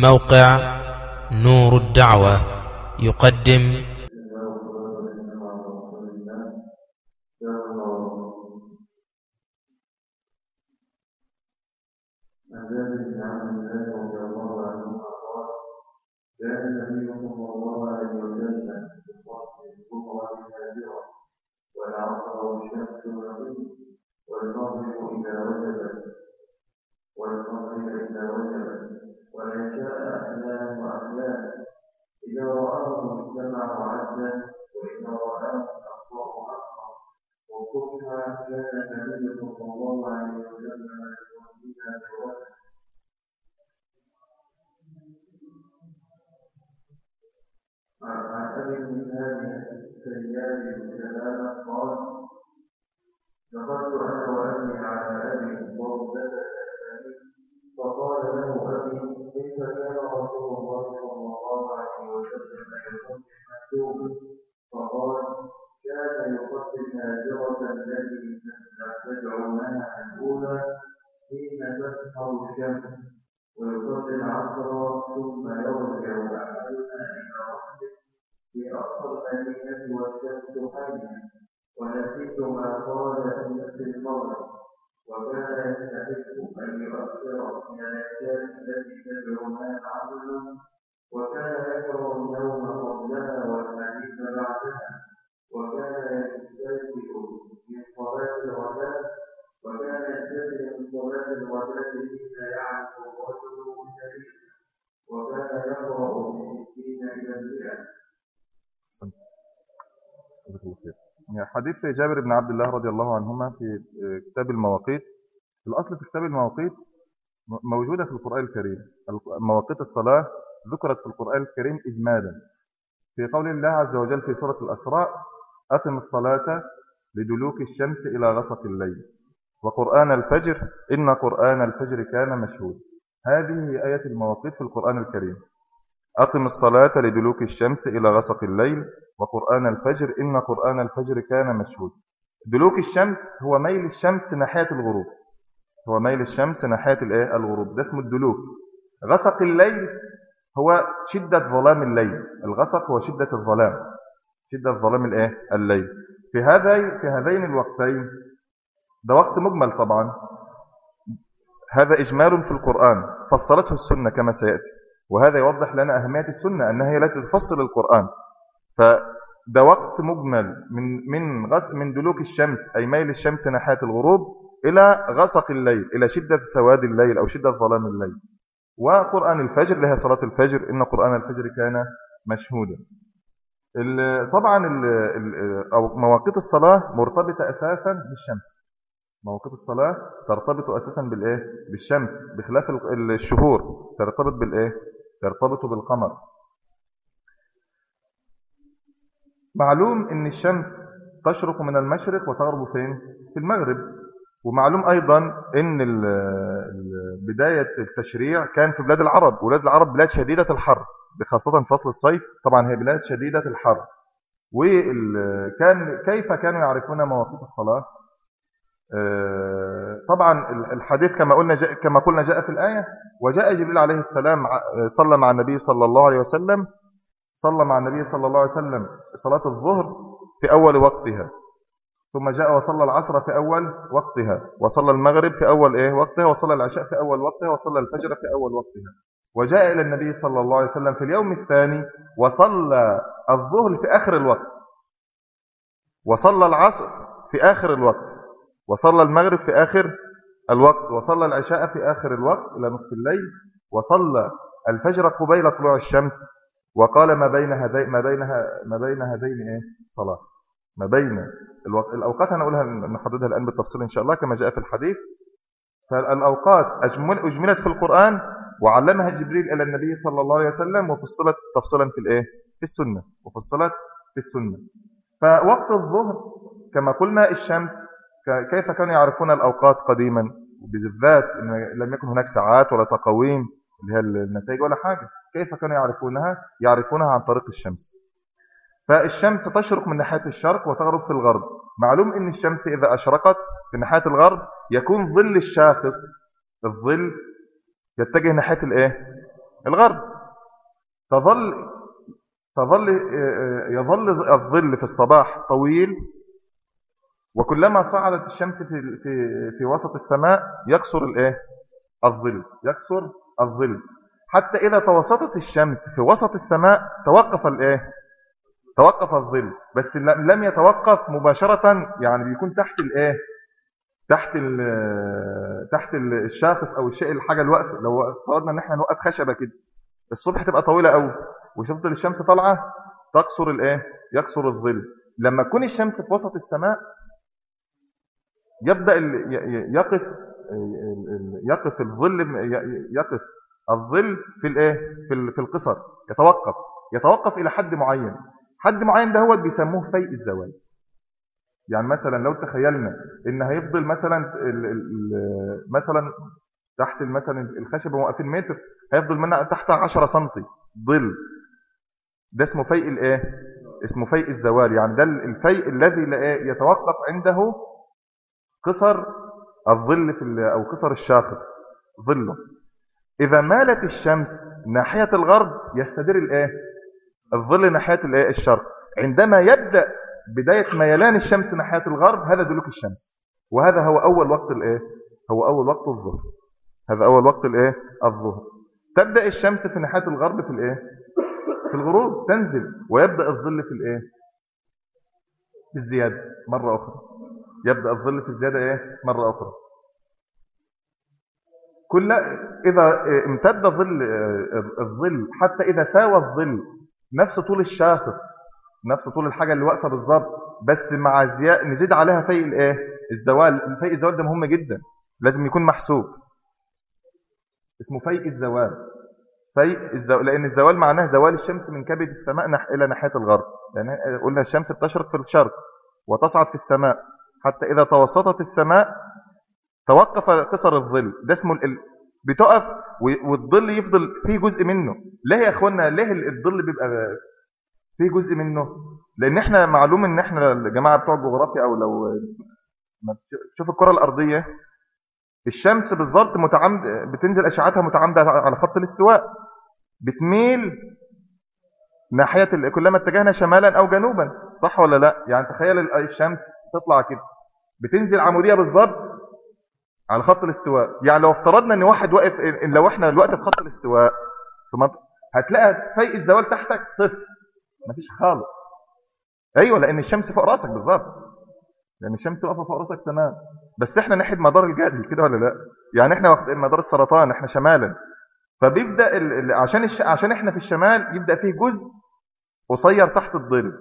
موقع نور الدعوة يقدم كان النبي صلى الله عليه وسلم يصلي الظهر بهادرة والعصر والشمس والغيب والمغرب إذا وجبت والمغرب إذا وجبت والعشاء أحيانا وأحيانا إذا رآه اجتمع عدا وإذا رآه أخطأ أخطأ وصبح كان النبي صلى الله عليه وسلم يصليها بوقت عن أبي من هذه السيار سلامة قال دخلت أنا وأبي على أبي بردة الأسلامي فقال له أبي كيف كان رسول الله صلى الله عليه وسلم يصلي المكتوب فقال كان يصلي الهاجرة التي تدعونها الأولى حين تظهر الشمس ويصلي العصر ثم يرجع أحدنا إلى رحمه في أقصى المدينة والشمس حية ونسيت ما قال في المغرب وكان يستحق أن يؤخر من العشاء التي تدعونها العصر وكان يكره النوم قبلها والحديث بعدها وكان يستيقظ من صلاة الغداء وكان ينتبه من صلاة الغداء حين يعرف الرجل جليسا وكان يقرأ بستين إلى المئة جزاك الله خير. يعني حديث جابر بن عبد الله رضي الله عنهما في كتاب المواقيت الأصل في كتاب المواقيت موجودة في القرآن الكريم مواقيت الصلاة ذكرت في القرآن الكريم إجمالا في قول الله عز وجل في سورة الأسراء أتم الصلاة لدلوك الشمس إلى غسق الليل وقرآن الفجر إن قرآن الفجر كان مشهود هذه هي آية المواقيت في القرآن الكريم أقم الصلاة لدلوك الشمس إلى غسق الليل وقرآن الفجر إن قرآن الفجر كان مشهود دلوك الشمس هو ميل الشمس ناحية الغروب هو ميل الشمس ناحية الايه الغروب ده اسمه الدلوك غسق الليل هو شدة ظلام الليل الغسق هو شدة الظلام شدة ظلام الايه الليل في هذين في هذين الوقتين ده وقت مجمل طبعا هذا إجمال في القرآن فصلته السنة كما سيأتي وهذا يوضح لنا أهمية السنة أنها هي التي تفصل القرآن فده وقت مجمل من من غس من دلوك الشمس أي ميل الشمس ناحية الغروب إلى غسق الليل إلى شدة سواد الليل أو شدة ظلام الليل وقرآن الفجر لها صلاة الفجر إن قرآن الفجر كان مشهودا طبعا أو مواقيت الصلاة مرتبطة أساسا بالشمس مواقيت الصلاة ترتبط أساسا بالإيه؟ بالشمس بخلاف الشهور ترتبط بالإيه؟ ترتبط بالقمر معلوم ان الشمس تشرق من المشرق وتغرب فين في المغرب ومعلوم ايضا ان بداية التشريع كان في بلاد العرب بلاد العرب بلاد شديدة الحر خاصة فصل الصيف طبعا هي بلاد شديدة الحر وكان كيف كانوا يعرفون مواقيت الصلاة طبعا الحديث كما قلنا جاء كما قلنا جاء في الآية وجاء جبريل عليه السلام صلى مع النبي صلى الله عليه وسلم صلى مع النبي صلى الله عليه وسلم صلاة الظهر في أول وقتها ثم جاء وصلى العصر في أول وقتها وصلى المغرب في أول إيه وقتها وصلى العشاء في أول وقتها وصلى الفجر في أول وقتها وجاء إلى النبي صلى الله عليه وسلم في اليوم الثاني وصلى الظهر في آخر الوقت وصلى العصر في آخر الوقت وصلى المغرب في آخر الوقت وصلى العشاء في آخر الوقت إلى نصف الليل وصلى الفجر قبيل طلوع الشمس وقال ما بين هذين ما بينها ما بين هذين ايه صلاه ما بين الوقت الاوقات انا اقولها نحددها الان بالتفصيل ان شاء الله كما جاء في الحديث فالاوقات أجمل اجملت في القران وعلمها جبريل الى النبي صلى الله عليه وسلم وفصلت تفصيلا في الايه في السنه وفصلت في السنه فوقت الظهر كما قلنا الشمس كيف كانوا يعرفون الاوقات قديما بالذات ان لم يكن هناك ساعات ولا تقاويم اللي هي النتائج ولا حاجه كيف كانوا يعرفونها يعرفونها عن طريق الشمس فالشمس تشرق من ناحية الشرق وتغرب في الغرب معلوم ان الشمس اذا اشرقت في ناحية الغرب يكون ظل الشاخص الظل يتجه ناحية الايه الغرب تظل تظل يظل الظل في الصباح طويل وكلما صعدت الشمس في في في وسط السماء يكسر الايه الظل يكسر الظل حتى إذا توسطت الشمس في وسط السماء توقف الايه توقف الظل بس لم يتوقف مباشرة يعني بيكون تحت الايه تحت ال تحت الشاخص او الشيء الحاجه الوقف لو فرضنا ان احنا نوقف خشبه كده الصبح تبقى طويله قوي وتفضل الشمس طالعه تقصر الايه يقصر الظل لما تكون الشمس في وسط السماء يبدا يقف يقف الظل يقف الظل في الايه في القصر يتوقف يتوقف الى حد معين حد معين ده هو بيسموه فيء الزوال يعني مثلا لو تخيلنا ان هيفضل مثلا ال ال مثلا تحت مثلا الخشبه موقفين متر هيفضل منها تحت 10 سم ظل ده اسمه فيء الايه اسمه فيء الزوال يعني ده الفيء الذي يتوقف عنده قصر الظل في او قصر الشاخص ظله اذا مالت الشمس ناحيه الغرب يستدر الايه الظل ناحيه الايه الشرق عندما يبدا بداية ميلان الشمس ناحية الغرب هذا دلوك الشمس وهذا هو أول وقت الإيه هو أول وقت الظهر هذا أول وقت الإيه الظهر تبدأ الشمس في ناحية الغرب في الإيه في الغروب تنزل ويبدأ الظل في الإيه بالزيادة مرة أخرى يبدأ الظل في الزيادة إيه مرة أخرى كل إذا امتد ظل الظل حتى إذا ساوى الظل نفس طول الشاخص نفس طول الحاجة اللي واقفة بالظبط بس مع زياء نزيد عليها فيء الايه الزوال فيء الزوال ده مهم جدا لازم يكون محسوب اسمه فيء الزوال فيء الزوال لأن الزوال معناه زوال الشمس من كبد السماء نح... إلى ناحية الغرب لأن يعني قلنا الشمس بتشرق في الشرق وتصعد في السماء حتى إذا توسطت السماء توقف قصر الظل ده اسمه ال... بتقف والظل يفضل فيه جزء منه ليه يا اخوانا ليه الظل بيبقى في جزء منه لان احنا معلوم ان احنا الجماعه بتوع الجغرافيا او لو تشوف الكره الارضيه الشمس بالظبط متعمد بتنزل اشعتها متعامده على خط الاستواء بتميل ناحيه كلما اتجهنا شمالا او جنوبا صح ولا لا يعني تخيل الشمس تطلع كده بتنزل عموديه بالظبط على خط الاستواء يعني لو افترضنا ان واحد واقف لو احنا دلوقتي في خط الاستواء في منطقه هتلاقي فيء الزوال تحتك صفر مفيش خالص ايوه لان الشمس فوق راسك بالظبط لان الشمس واقفه فوق راسك تمام بس احنا ناحيه مدار الجدي كده ولا لا يعني احنا واخدين مدار السرطان احنا شمالا فبيبدا ال... عشان الش... عشان احنا في الشمال يبدا فيه جزء قصير تحت الظل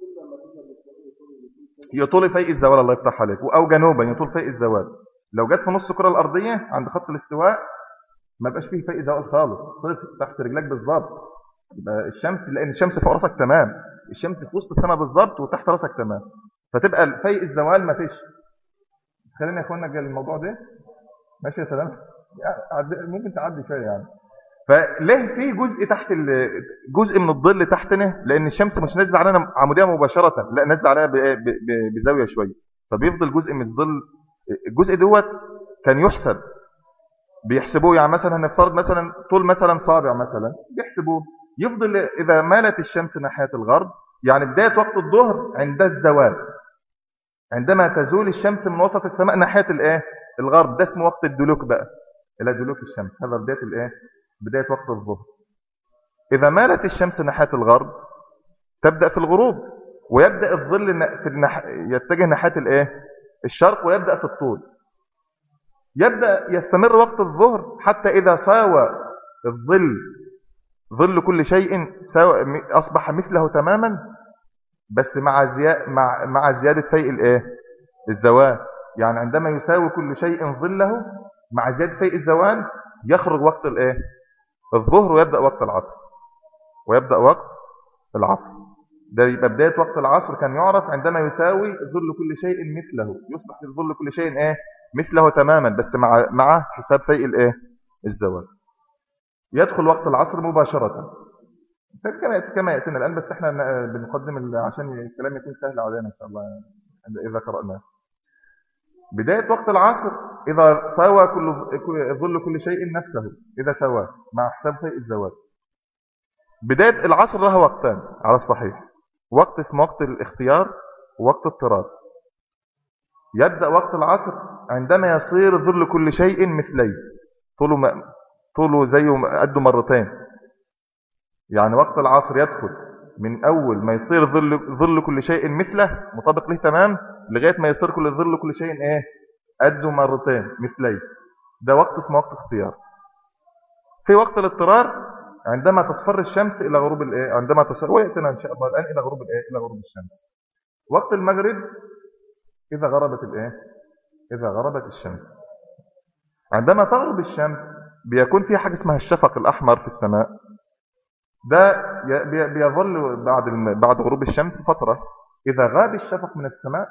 يطول فيء الزوال الله يفتح عليك او جنوبا يطول فيء الزوال لو جت في نص الكره الارضيه عند خط الاستواء ما بقاش فيه فيء زوال خالص صفر تحت رجلك بالظبط يبقى الشمس لان الشمس فوق راسك تمام الشمس في وسط السماء بالظبط وتحت راسك تمام فتبقى فيء الزوال ما فيش خلينا يا اخوانا الموضوع ده ماشي يا سلام ممكن تعدي شويه يعني فليه في جزء تحت جزء من الظل تحتنا لان الشمس مش نازله علينا عموديه مباشره لا نازله علينا بزاويه شويه فبيفضل جزء من الظل الجزء دوت كان يحسب بيحسبوه يعني مثلا هنفترض مثلا طول مثلا صابع مثلا بيحسبوه يفضل إذا مالت الشمس ناحية الغرب يعني بداية وقت الظهر عند الزوال عندما تزول الشمس من وسط السماء ناحية الايه الغرب ده اسمه وقت الدلوك بقى إلى دلوك الشمس هذا بداية الايه بداية وقت الظهر إذا مالت الشمس ناحية الغرب تبدأ في الغروب ويبدأ الظل في النح... يتجه ناحية الايه الشرق ويبدأ في الطول يبدأ يستمر وقت الظهر حتى إذا ساوى الظل ظل كل شيء أصبح مثله تماما بس مع زيادة, مع مع زيادة فيء الايه الزوال يعني عندما يساوي كل شيء ظله مع زيادة فيء الزوال يخرج وقت الايه الظهر ويبدأ وقت العصر ويبدأ وقت العصر ده يبقى بداية وقت العصر كان يعرف عندما يساوي ظل كل شيء مثله يصبح ظل كل شيء ايه مثله تماما بس مع مع حساب فيء الايه الزوال يدخل وقت العصر مباشرة كما كما يأتينا الآن بس احنا بنقدم عشان الكلام يكون سهل علينا إن شاء الله إذا قرأناه بداية وقت العصر إذا ساوى كل ظل كل شيء نفسه إذا سواه مع حساب شيء الزواج بداية العصر لها وقتان على الصحيح وقت اسمه وقت الاختيار ووقت اضطرار يبدأ وقت العصر عندما يصير ظل كل شيء مثلي طوله, م... طوله زيه قده مرتين يعني وقت العصر يدخل من أول ما يصير ظل, ظل كل شيء مثله مطابق له تمام لغاية ما يصير كل ظل كل شيء ايه قده مرتين مثلي ده وقت اسمه وقت اختيار في وقت الاضطرار عندما تصفر الشمس الى غروب الايه عندما تصفر وياتنا ان شاء الله الان الى غروب الايه الى غروب الشمس وقت المغرب اذا غربت الايه اذا غربت الشمس عندما تغرب الشمس بيكون في حاجه اسمها الشفق الاحمر في السماء ده بيظل بعد بعد غروب الشمس فتره اذا غاب الشفق من السماء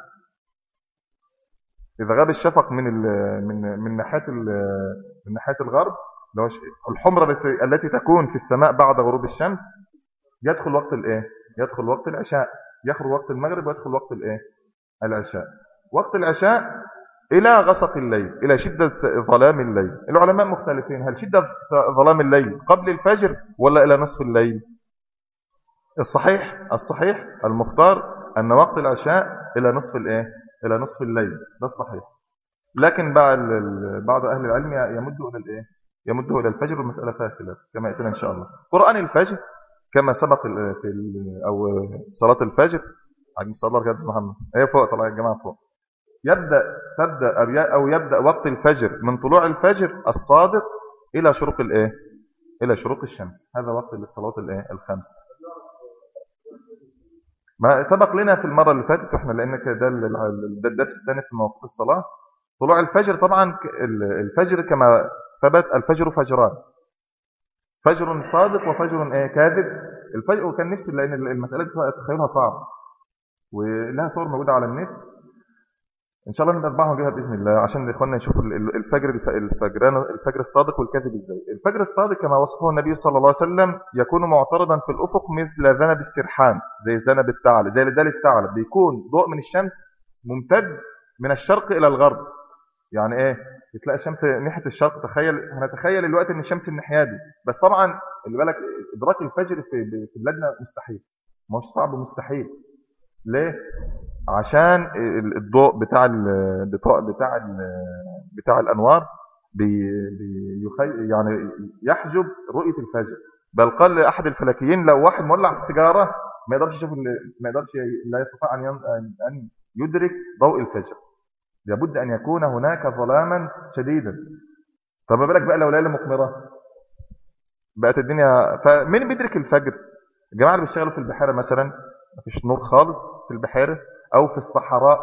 اذا غاب الشفق من من من ناحيه من ناحيه الغرب لو الحمرة التي التي تكون في السماء بعد غروب الشمس يدخل وقت الايه يدخل وقت العشاء يخرج وقت المغرب ويدخل وقت الايه العشاء وقت العشاء إلى غسق الليل إلى شدة ظلام الليل العلماء مختلفين هل شدة ظلام الليل قبل الفجر ولا إلى نصف الليل الصحيح الصحيح المختار أن وقت العشاء إلى نصف الإيه إلى نصف الليل ده الصحيح لكن بعض بعض أهل العلم يمدوا إلى الإيه يمده إلى الفجر والمسألة فيها خلاف كما يأتينا إن شاء الله قرآن الفجر كما سبق في أو صلاة الفجر عجل الصلاة يا محمد هي فوق طلع يا جماعة فوق يبدأ تبدأ أو يبدأ وقت الفجر من طلوع الفجر الصادق إلى شروق الإيه إلى شروق الشمس هذا وقت للصلاة الإيه الخمس ما سبق لنا في المرة اللي فاتت احنا لأن ده الدرس الثاني في مواقف الصلاة طلوع الفجر طبعا الفجر كما ثبت الفجر فجران فجر صادق وفجر ايه كاذب الفجر وكان نفسي لان المساله دي تخيلها صعب ولها صور موجوده على النت ان شاء الله نطبعها ونجيبها باذن الله عشان اخواننا يشوفوا الفجر الفجران الفجر الصادق والكاذب ازاي الفجر الصادق كما وصفه النبي صلى الله عليه وسلم يكون معترضا في الافق مثل ذنب السرحان زي ذنب الثعلب زي لدال الثعلب بيكون ضوء من الشمس ممتد من الشرق الى الغرب يعني ايه تلاقي الشمس ناحيه الشرق تخيل هنتخيل الوقت ان الشمس الناحيه دي بس طبعا اللي بالك ادراك الفجر في في بلادنا مستحيل مش صعب مستحيل ليه عشان الضوء بتاع البطاق بتاع بتاع الانوار بي بي يعني يحجب رؤيه الفجر بل قال احد الفلكيين لو واحد مولع في السيجاره ما يقدرش يشوف ما يقدرش لا يستطيع ان ان يدرك ضوء الفجر لابد أن يكون هناك ظلاما شديدا فما بالك بقى لو ليلة مقمرة بقت الدنيا فمين بيدرك الفجر الجماعة اللي بيشتغلوا في البحيرة مثلا مفيش نور خالص في البحيرة أو في الصحراء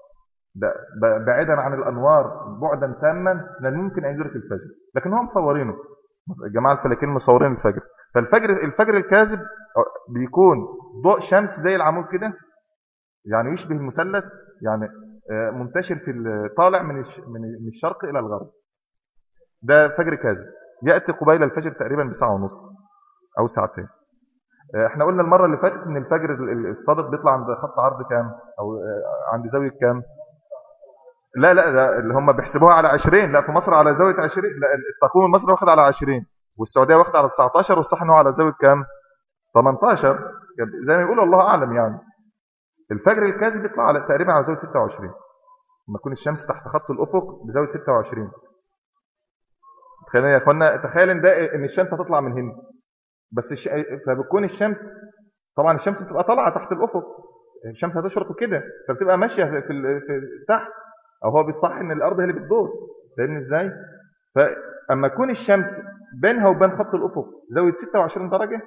بعيدا عن الأنوار بعدا تاما لا ممكن أن يدرك الفجر لكن هم مصورينه الجماعة الفلكين مصورين الفجر فالفجر الفجر الكاذب بيكون ضوء شمس زي العمود كده يعني يشبه المثلث يعني آه، منتشر في طالع من من الشرق الى الغرب ده فجر كاذب ياتي قبيل الفجر تقريبا بساعه ونص او ساعتين آه، احنا قلنا المره اللي فاتت ان الفجر الصادق بيطلع عند خط عرض كام او آه، عند زاويه كام لا لا ده اللي هم بيحسبوها على 20 لا في مصر على زاويه 20 لا التقويم المصري واخد على 20 والسعوديه واخد على 19 والصح ان هو على زاويه كام 18 زي ما يقولوا الله اعلم يعني الفجر الكاذب يطلع على تقريبا على زاويه 26 لما تكون الشمس تحت خط الافق بزاويه 26 تخيل يا اخوانا تخيل ان ده ان الشمس هتطلع من هنا بس الش... فبتكون الشمس طبعا الشمس بتبقى طالعه تحت الافق الشمس هتشرق كده فبتبقى ماشيه في, في, في تحت او هو بيصح ان الارض هي اللي بتدور فاهمني ازاي فاما تكون الشمس بينها وبين خط الافق زاويه 26 درجه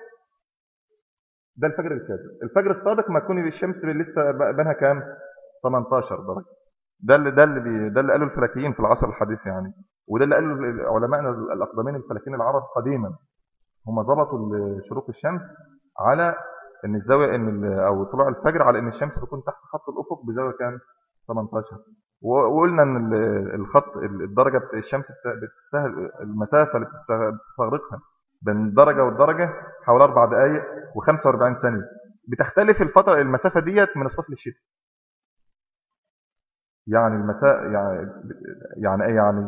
ده الفجر الكاذب الفجر الصادق ما يكون الشمس لسه بينها كام 18 درجه ده اللي ده اللي بي ده اللي قاله الفلكيين في العصر الحديث يعني وده اللي قاله علمائنا الاقدمين الفلكيين العرب قديما هم ظبطوا شروق الشمس على ان الزاويه ان او طلوع الفجر على ان الشمس بتكون تحت خط الافق بزاويه كام 18 وقلنا ان الخط الدرجه الشمس بتسهل المسافه اللي بتستغرقها بين درجة والدرجة حوالي أربع دقائق و45 ثانية بتختلف الفترة المسافة ديت من الصيف للشتاء يعني المساء يعني يعني ايه يعني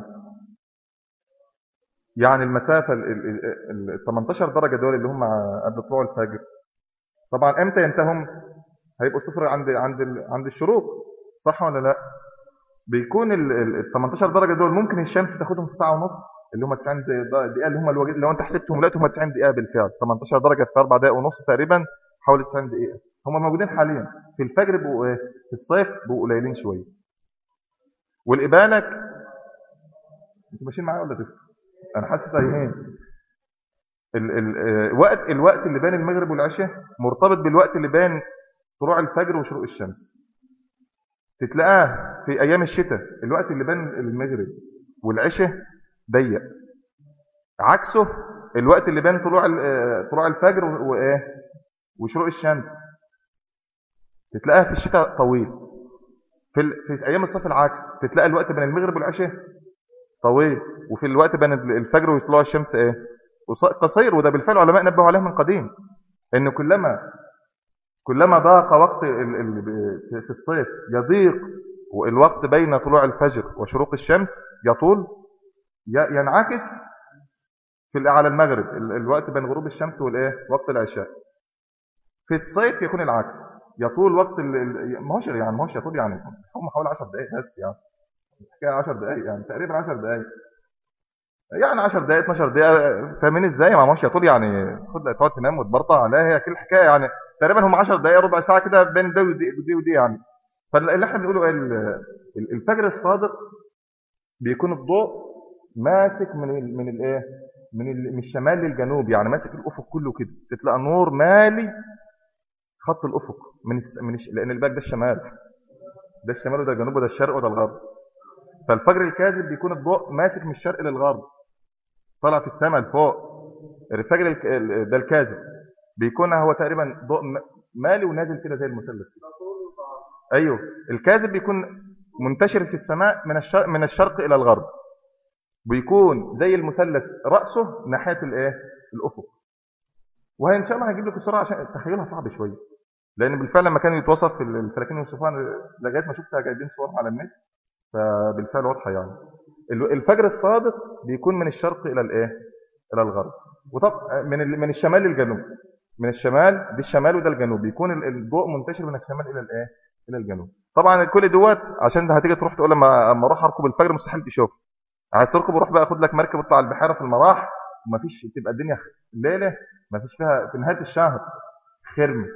يعني المسافة ال 18 درجة دول اللي هم قبل طلوع الفجر طبعا امتى ينتهم هيبقوا صفر عند عند عند الشروق صح ولا لا بيكون ال 18 درجة دول ممكن الشمس تاخدهم في ساعة ونص اللي هم 90 دقيقة اللي هم الوجه لو انت حسبتهم لقيتهم 90 دقيقة بالفعل 18 درجة في 4 دقائق ونص تقريبا حوالي 90 دقيقة هم موجودين حاليا في الفجر بقوا ايه في الصيف بقوا قليلين شوية والإبانك انتوا ماشيين معايا ولا تفهم انا حاسس تايهين ال ال الوقت الوقت اللي بين المغرب والعشاء مرتبط بالوقت اللي بين طلوع الفجر وشروق الشمس تتلاقاه في ايام الشتاء الوقت اللي بين المغرب والعشاء ضيق عكسه الوقت اللي بين طلوع طلوع الفجر وايه وشروق الشمس تتلاقاها في الشتاء طويل في في ايام الصيف العكس تتلاقى الوقت بين المغرب والعشاء طويل وفي الوقت بين الفجر وطلوع الشمس ايه قصير وده بالفعل علماء نبهوا عليه من قديم ان كلما كلما ضاق وقت في الصيف يضيق الوقت بين طلوع الفجر وشروق الشمس يطول ينعكس في على المغرب الوقت بين غروب الشمس والايه وقت العشاء في الصيف يكون العكس يطول وقت ما هوش يعني ما هوش يطول يعني هم حوالي 10 دقائق بس يعني حكايه 10 دقائق يعني تقريبا 10 دقائق يعني 10 دقائق 12 دقيقه فاهمين ازاي ما هوش يطول يعني خد تقعد تنام وتبرطع لا هي كل الحكايه يعني تقريبا هم 10 دقائق ربع ساعه كده بين ده ودي, ودي, ودي يعني فاللي احنا بنقوله ايه الفجر الصادق بيكون الضوء ماسك من ال من الايه من ال من الشمال للجنوب يعني ماسك الافق كله كده تلاقي نور مالي خط الافق من الس... من الش... لان الباك ده الشمال ده الشمال وده الجنوب وده الشرق وده الغرب فالفجر الكاذب بيكون الضوء ماسك من الشرق للغرب طالع في السماء لفوق الفجر الك... ده الكاذب بيكون هو تقريبا ضوء مالي ونازل كده زي المثلث ايوه الكاذب بيكون منتشر في السماء من الشرق من الشرق الى الغرب بيكون زي المثلث راسه ناحيه الايه الافق وهي ان شاء الله هجيب لك الصوره عشان تخيلها صعب شويه لان بالفعل لما كان يتوصف في الفلكين والصفان لغايه ما شفتها جايبين صورها على النت فبالفعل واضحه يعني الفجر الصادق بيكون من الشرق الى الايه الى الغرب وطب من من الشمال للجنوب من الشمال دي الشمال وده الجنوب بيكون الضوء منتشر من الشمال الى الايه الى الجنوب طبعا كل دوت عشان هتيجي تروح تقول لما اما اروح اركب الفجر مستحيل تشوف عايز تركب وروح بقى خد لك مركب اطلع البحيره في المراح ومفيش تبقى الدنيا ليله مفيش فيها في نهايه الشهر خرمس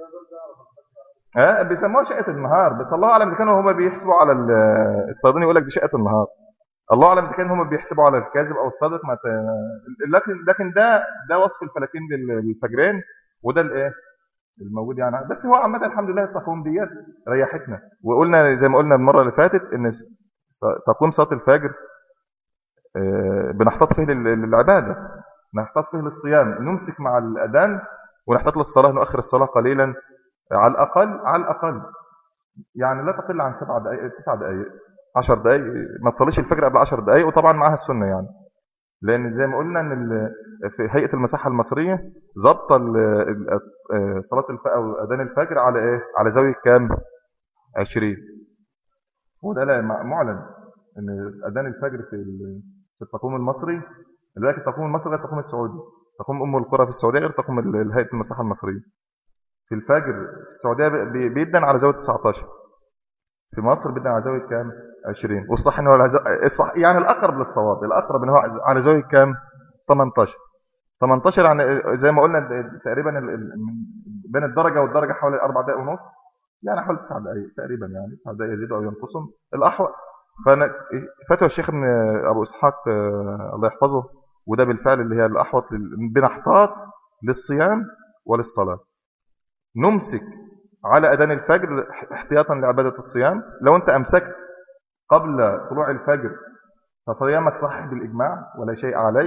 ها أه بيسموها شقه النهار بس الله اعلم اذا كانوا هم بيحسبوا على الصيادين يقول لك دي شقه النهار الله اعلم اذا كانوا هم بيحسبوا على الكاذب او الصادق ما ت... لكن لكن ده ده وصف الفلكين للفجرين وده الايه الموجود يعني بس هو عامه الحمد لله التقويم ديت ريحتنا وقلنا زي ما قلنا المره اللي فاتت ان تقويم صلاه الفجر بنحتاط فيه للعباده نحتاط فيه للصيام نمسك مع الاذان ونحتاط للصلاه نؤخر الصلاه قليلا على الاقل على الاقل يعني لا تقل عن سبع دقائق تسع دقائق 10 دقائق ما تصليش الفجر قبل 10 دقائق وطبعا معاها السنه يعني لان زي ما قلنا ان في هيئه المساحه المصريه ظبط صلاه الف او اذان الفجر على ايه على زاويه كام 20 وده لا معلن ان اذان الفجر في في التقويم المصري دلوقتي التقويم المصري غير التقويم السعودي تقويم ام القرى في السعوديه غير تقويم هيئه المساحه المصريه في الفجر في السعوديه بيدن على زاويه 19 في مصر بيدن على زاويه كام 20 والصح انه الصح يعني الاقرب للصواب الاقرب ان هو على زاويه كام 18 18 يعني زي ما قلنا تقريبا بين الدرجه والدرجه حوالي 4 دقائق ونص يعني حوالي 9 دقائق تقريبا يعني 9 دقائق يزيدوا او ينقصوا الاحوط فانا فتوى الشيخ ابن ابو اسحاق الله يحفظه وده بالفعل اللي هي الاحوط بنحتاط للصيام وللصلاه نمسك على اذان الفجر احتياطا لعباده الصيام لو انت امسكت قبل طلوع الفجر فصيامك صح بالاجماع ولا شيء عليك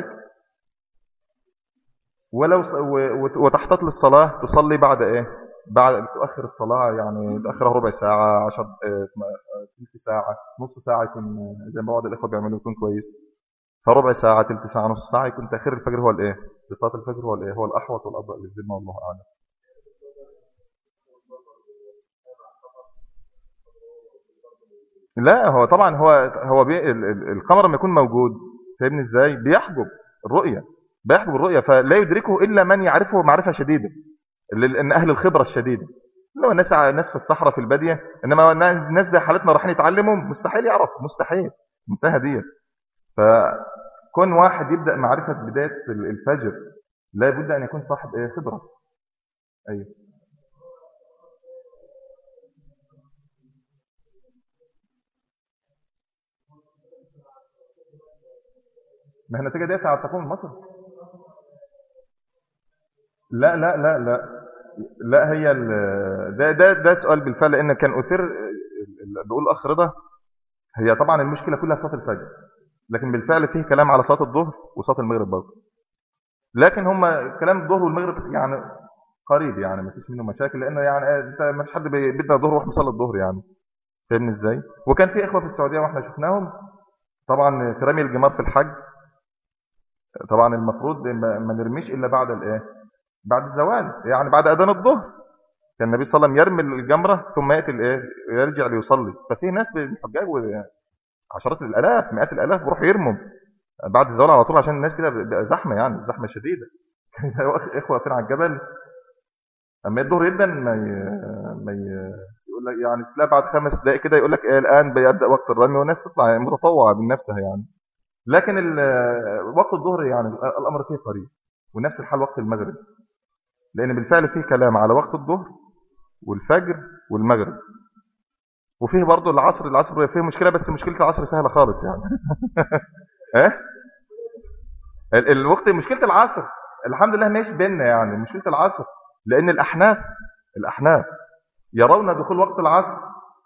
ولو وتحتاط للصلاه تصلي بعد ايه بعد تؤخر الصلاه يعني تاخرها ربع ساعه 10 ثلث ساعه نص ساعه يكون زي ما بعض الاخوه بيعملوا يكون كويس فربع ساعه ثلث ساعه نص ساعه يكون تاخير الفجر هو الايه لصلاه الفجر هو الايه هو الاحوط والافضل للذمه والله اعلم لا هو طبعا هو هو بي ال- ال- القمر لما يكون موجود فاهمني ازاي بيحجب الرؤيه بيحجب الرؤيه فلا يدركه الا من يعرفه معرفه شديده اللي- ان اهل الخبره الشديده لو الناس ناس في الصحراء في الباديه انما الناس زي حالتنا رايحين يتعلموا مستحيل يعرفوا مستحيل انساها ديت فكون واحد يبدا معرفه بدايه ال- الفجر لا بد ان يكون صاحب ايه خبره ايوه ما هي النتيجه ديت على التقويم المصري لا لا لا لا لا هي ال- ده ده ده سؤال بالفعل لان كان اثير ال- بيقول الاخ رضا هي طبعا المشكله كلها في صلاه الفجر لكن بالفعل فيه كلام على صلاه الظهر وصلاه المغرب برضه لكن هم كلام الظهر والمغرب يعني قريب يعني ما فيش منه مشاكل لانه يعني انت ما فيش حد بي- بيبدا الظهر ويروح مصلي الظهر يعني فاهمني ازاي وكان في اخوه في السعوديه واحنا شفناهم طبعا في رمي الجمار في الحج طبعا المفروض ما ما نرميش الا بعد الايه بعد الزوال يعني بعد اذان الظهر كان النبي صلى الله عليه وسلم يرمي الجمره ثم ياتي الايه يرجع ليصلي ففي ناس بالحجاج عشرات الالاف مئات الالاف بيروحوا يرموا بعد الزوال على طول عشان الناس كده بيبقى زحمه يعني زحمه شديده اخوه واقفين على الجبل اما الظهر جدا ما ي... ما ي... يقول لك يعني تلاقي بعد خمس دقائق كده يقول لك ايه الان بيبدا وقت الرمي والناس تطلع متطوعه من نفسها يعني لكن ال- وقت الظهر يعني الامر فيه قريب ونفس الحال وقت المغرب لان بالفعل فيه كلام على وقت الظهر والفجر والمغرب وفيه برضه العصر العصر فيه مشكله بس مشكله العصر سهله خالص يعني ايه ال- الوقت مشكله العصر الحمد لله ماشي بيننا يعني مشكله العصر لان الاحناف الاحناف يرون دخول وقت العصر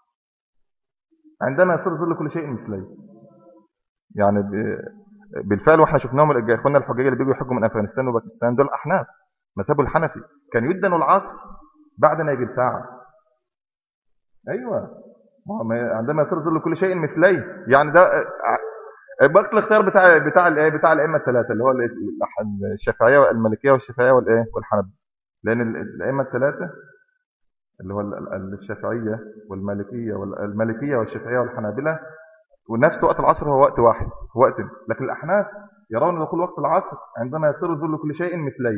عندما يصير ظل كل شيء مثلي يعني ب- بالفعل واحنا شفناهم الإج- اخواننا الحجاج اللي بيجوا يحجوا من افغانستان وباكستان دول احناف مذهب الحنفي كانوا يدنوا العصر بعد ما يجيب ساعه ايوه ما هو ما- عندما يصير ظل كل شيء مثلي يعني ده ع- وقت الاختيار بتاع بتاع الايه بتاع الائمه الثلاثه اللي هو ال- الأح- الشافعيه والمالكيه والشافعيه والايه والحنبليه لان ال- الائمه الثلاثه اللي هو ال- ال- الشافعيه والمالكيه والمالكيه والشافعيه والحنابله ونفس وقت العصر هو وقت واحد هو وقت لكن الاحناف يرون دخول وقت العصر عندما يصير ظل كل شيء مثلي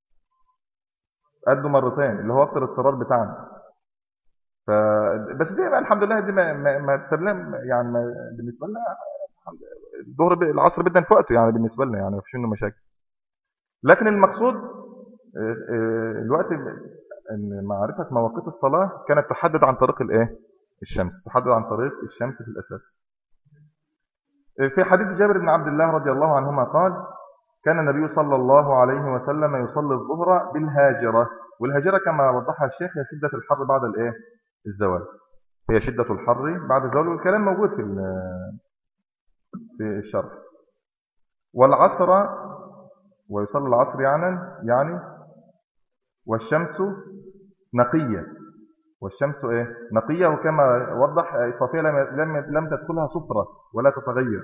قدوا مرتين اللي هو وقت الاضطرار بتاعنا ف بس دي بقى الحمد لله دي ما ما, ما تسلم يعني ما بالنسبه لنا الحمد- الظهر ب- العصر بدنا في وقته يعني بالنسبه لنا يعني ما فيش منه مشاكل لكن المقصود آه، آه، الوقت ان معرفه مواقيت الصلاه كانت تحدد عن طريق الايه الشمس تحدد عن طريق الشمس في الاساس في حديث جابر بن عبد الله رضي الله عنهما قال كان النبي صلى الله عليه وسلم يصلي الظهر بالهاجرة والهاجرة كما وضحها الشيخ هي شدة الحر بعد الايه الزوال هي شدة الحر بعد الزوال والكلام موجود في ال- في الشرح والعصر ويصلي العصر يعني يعني والشمس نقية والشمس ايه نقية وكما وضح صافية لم لم لم تدخلها صفرة ولا تتغير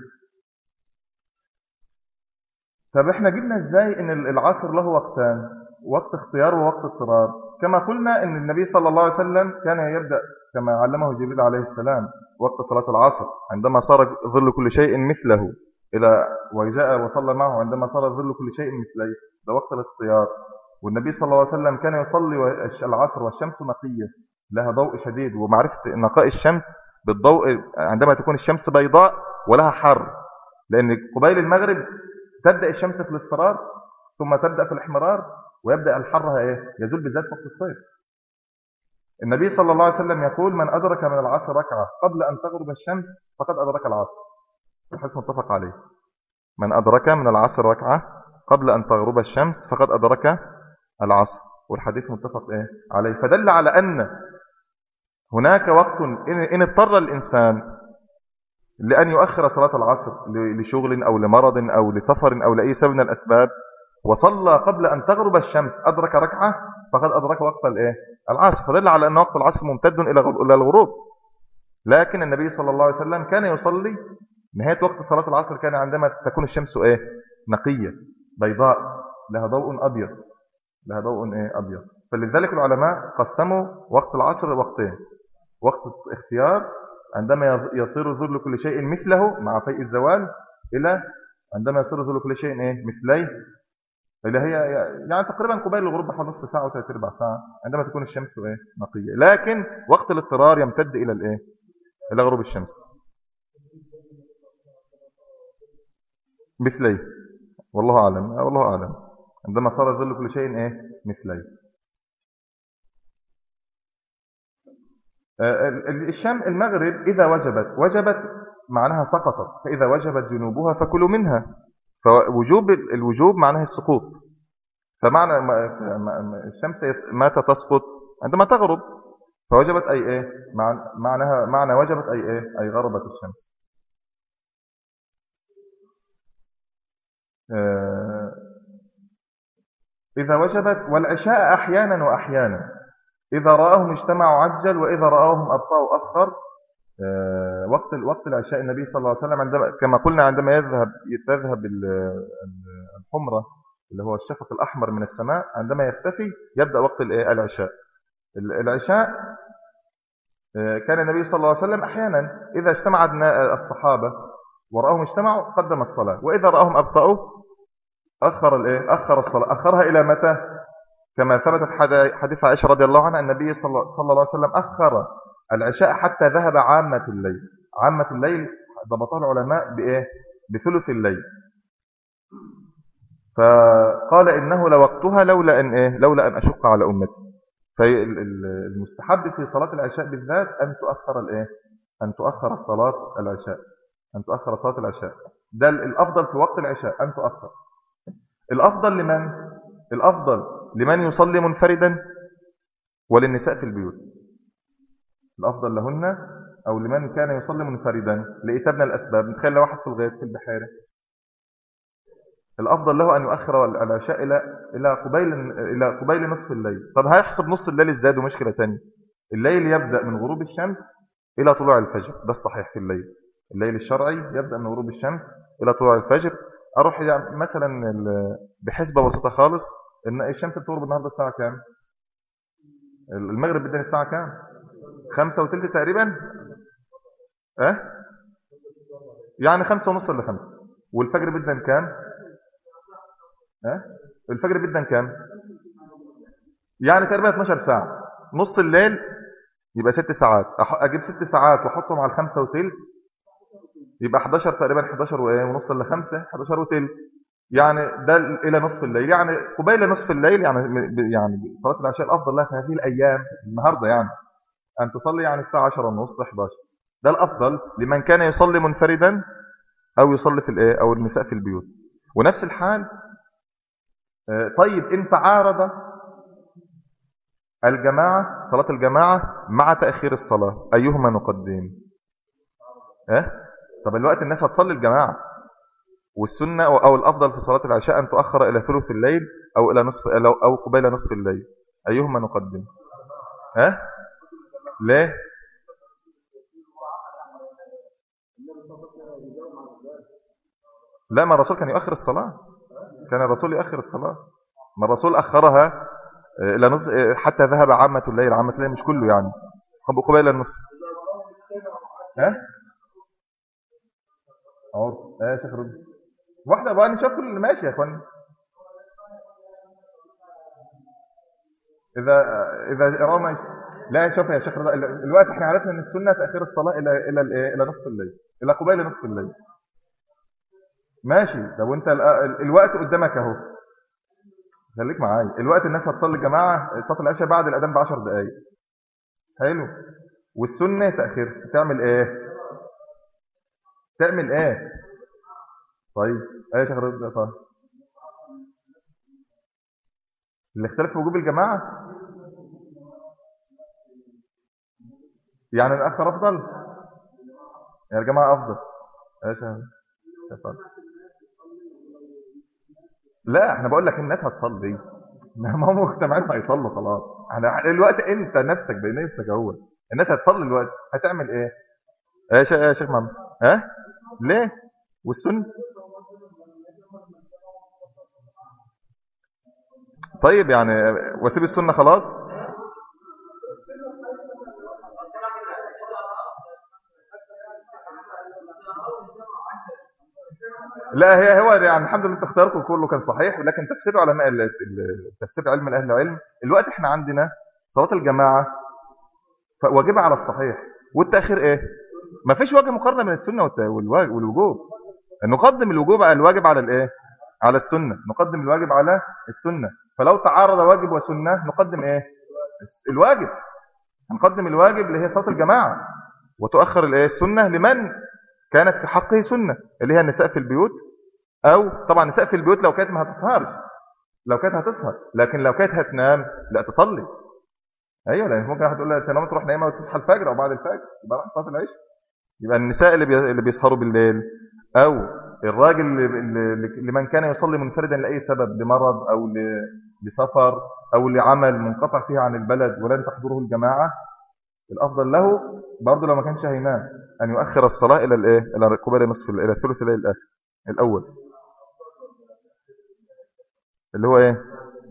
طب احنا جبنا ازاي ان العصر له وقتان وقت اختيار ووقت اضطرار كما قلنا ان النبي صلى الله عليه وسلم كان يبدأ كما علمه جبريل عليه السلام وقت صلاة العصر عندما صار ظل كل شيء مثله إلى وجاء وصلى معه عندما صار ظل كل شيء مثله ده وقت الاختيار والنبي صلى الله عليه وسلم كان يصلي العصر والشمس نقية لها ضوء شديد ومعرفة نقاء الشمس بالضوء عندما تكون الشمس بيضاء ولها حر لأن قبيل المغرب تبدأ الشمس في الاصفرار ثم تبدأ في الاحمرار ويبدأ الحر ايه يزول بالذات وقت الصيف النبي صلى الله عليه وسلم يقول من أدرك من العصر ركعة قبل أن تغرب الشمس فقد أدرك العصر الحديث متفق عليه من أدرك من العصر ركعة قبل أن تغرب الشمس فقد أدرك العصر والحديث متفق إيه؟ عليه فدل على أن هناك وقت إن اضطر الإنسان لأن يؤخر صلاة العصر لشغل أو لمرض أو لسفر أو لأي سبب من الأسباب وصلى قبل أن تغرب الشمس أدرك ركعة فقد أدرك وقت الإيه؟ العصر فدل على أن وقت العصر ممتد إلى الغروب لكن النبي صلى الله عليه وسلم كان يصلي نهاية وقت صلاة العصر كان عندما تكون الشمس إيه؟ نقية بيضاء لها ضوء أبيض لها ضوء إيه؟ أبيض فلذلك العلماء قسموا وقت العصر وقتين وقت اختيار عندما يصير ظل كل شيء مثله مع فيء الزوال إلى عندما يصير ظل كل شيء إيه مثليه اللي هي يعني تقريبا قبيل الغروب بحوالي نصف ساعة وثلاث أرباع ساعة عندما تكون الشمس إيه نقية لكن وقت الاضطرار يمتد إلى الإيه إلى غروب الشمس مثلي والله أعلم والله أعلم عندما صار ظل كل شيء إيه مثلي آه، الشام المغرب إذا وجبت وجبت معناها سقطت فإذا وجبت جنوبها فكلوا منها فوجوب الوجوب معناه السقوط فمعنى الشمس متى تسقط عندما تغرب فوجبت أي إيه معناها معنى وجبت أي إيه أي غربت الشمس آه، إذا وجبت والعشاء أحيانا وأحيانا إذا رآهم اجتمعوا عجل وإذا رآهم أبطأوا أخر آه، وقت وقت العشاء النبي صلى الله عليه وسلم عندما كما قلنا عندما يذهب تذهب الحمرة اللي هو الشفق الأحمر من السماء عندما يختفي يبدأ وقت العشاء العشاء آه، كان النبي صلى الله عليه وسلم أحيانا إذا اجتمع الصحابة ورأهم اجتمعوا قدم الصلاة وإذا رأهم أبطأوا أخر الإيه أخر الصلاة أخرها إلى متى كما ثبتت حديث عائشة رضي الله عنها النبي صلى الله عليه وسلم أخر العشاء حتى ذهب عامة الليل عامة الليل ضبطها العلماء بإيه بثلث الليل فقال إنه لوقتها لولا أن, إيه؟ لولا أن أشق على أمتي فالمستحب في صلاة العشاء بالذات أن تؤخر الإيه؟ أن تؤخر الصلاة العشاء أن تؤخر صلاة العشاء ده الأفضل في وقت العشاء أن تؤخر الأفضل لمن الأفضل لمن يصلي منفردا وللنساء في البيوت الأفضل لهن أو لمن كان يصلي منفردا لإسابنا الأسباب نتخيل لو واحد في الغيط في البحيرة الأفضل له أن يؤخر العشاء إلى إلى قبيل إلى قبيل نصف الليل طب هيحسب نص الليل ازاي مشكلة تانية الليل يبدأ من غروب الشمس إلى طلوع الفجر ده الصحيح في الليل الليل الشرعي يبدأ من غروب الشمس إلى طلوع الفجر أروح يعني مثلا بحسبة بسيطة خالص إن الشمس بتغرب النهاردة الساعة كام المغرب بدأ الساعة كام خمسة وثلث تقريبا اه يعني خمسة ونص إلا خمسة والفجر بدأ كام اه الفجر بدأ كام يعني تقريبا 12 ساعة نص الليل يبقى ست ساعات أجيب ست ساعات وأحطهم على الخمسة وثلث يبقى 11 تقريبا 11 وايه ونص الا 5 11 وثلث يعني ده الى نصف الليل يعني قبيل نصف الليل يعني يعني صلاه العشاء الافضل لها في هذه الايام النهارده يعني ان تصلي يعني الساعه 10 ونص 11 ده الافضل لمن كان يصلي منفردا او يصلي في الايه او النساء في البيوت ونفس الحال آه، طيب ان تعارض الجماعه صلاه الجماعه مع تاخير الصلاه ايهما نقدم اه طب الوقت الناس هتصلي الجماعة والسنة أو الأفضل في صلاة العشاء أن تؤخر إلى ثلث الليل أو إلى نصف أو قبيل نصف الليل أيهما نقدم ها ليه لا ما الرسول كان يؤخر الصلاة كان الرسول يؤخر الصلاة ما الرسول أخرها آه، إلى نصف آه، حتى ذهب عامة الليل عامة الليل مش كله يعني قبيل النصف ها اهو ايه يا شيخ رد واحده بقى نشوف كل اللي ماشي يا اخوان اذا اذا اراه ماشي لا شوف يا شيخ رضا الوقت احنا عرفنا ان السنه تاخير الصلاه الى الى الايه الى نصف الليل الى قبيل نصف الليل ماشي لو انت الوقت قدامك اهو خليك معايا الوقت الناس هتصلي الجماعه صلاه العشاء بعد الاذان ب 10 دقائق حلو والسنه تاخير تعمل ايه تعمل ايه طيب ايه يا شيخ رضا طيب اللي اختلف في وجوب الجماعة يعني الأخر أفضل يا الجماعة أفضل ايش يا صالح لا احنا بقول لك الناس هتصلي ما هم مجتمعين هيصلوا خلاص احنا الوقت انت نفسك بنفسك اهو الناس هتصلي الوقت هتعمل ايه ايه يا شيخ محمد ها ليه والسنة طيب يعني واسيب السنة خلاص لا هي هو يعني الحمد لله اختياركم كله كان صحيح لكن تفسير علماء ال- ال- تفسير علم الاهل العلم الوقت احنا عندنا صلاه الجماعه ف- واجبه على الصحيح والتاخير ايه ما فيش وجه مقارنه بين السنه والت- والوا- والوجوب نقدم الوجوب على الواجب على الايه على السنه نقدم الواجب على السنه فلو تعارض واجب وسنه نقدم ايه الس- الواجب نقدم الواجب اللي هي صلاه الجماعه وتؤخر الايه السنه لمن كانت في حقه سنه اللي هي النساء في البيوت او طبعا النساء في البيوت لو كانت ما هتسهرش لو كانت هتسهر لكن لو كانت هتنام لا تصلي ايوه لان ممكن واحد تقول لها تنام تروح نايمه وتصحى الفجر او بعد الفجر يبقى راح صلاه العشاء يبقى النساء اللي بي- اللي بيسهروا بالليل او الراجل اللي اللي- لمن كان يصلي منفردا لاي سبب لمرض او ل- لسفر او لعمل منقطع فيه عن البلد ولن تحضره الجماعه الافضل له برضه لو ما كانش هينام ان يؤخر الصلاه الى الايه الى قبيل نصف الليل الى ثلث الليل الاخر الاول اللي هو ايه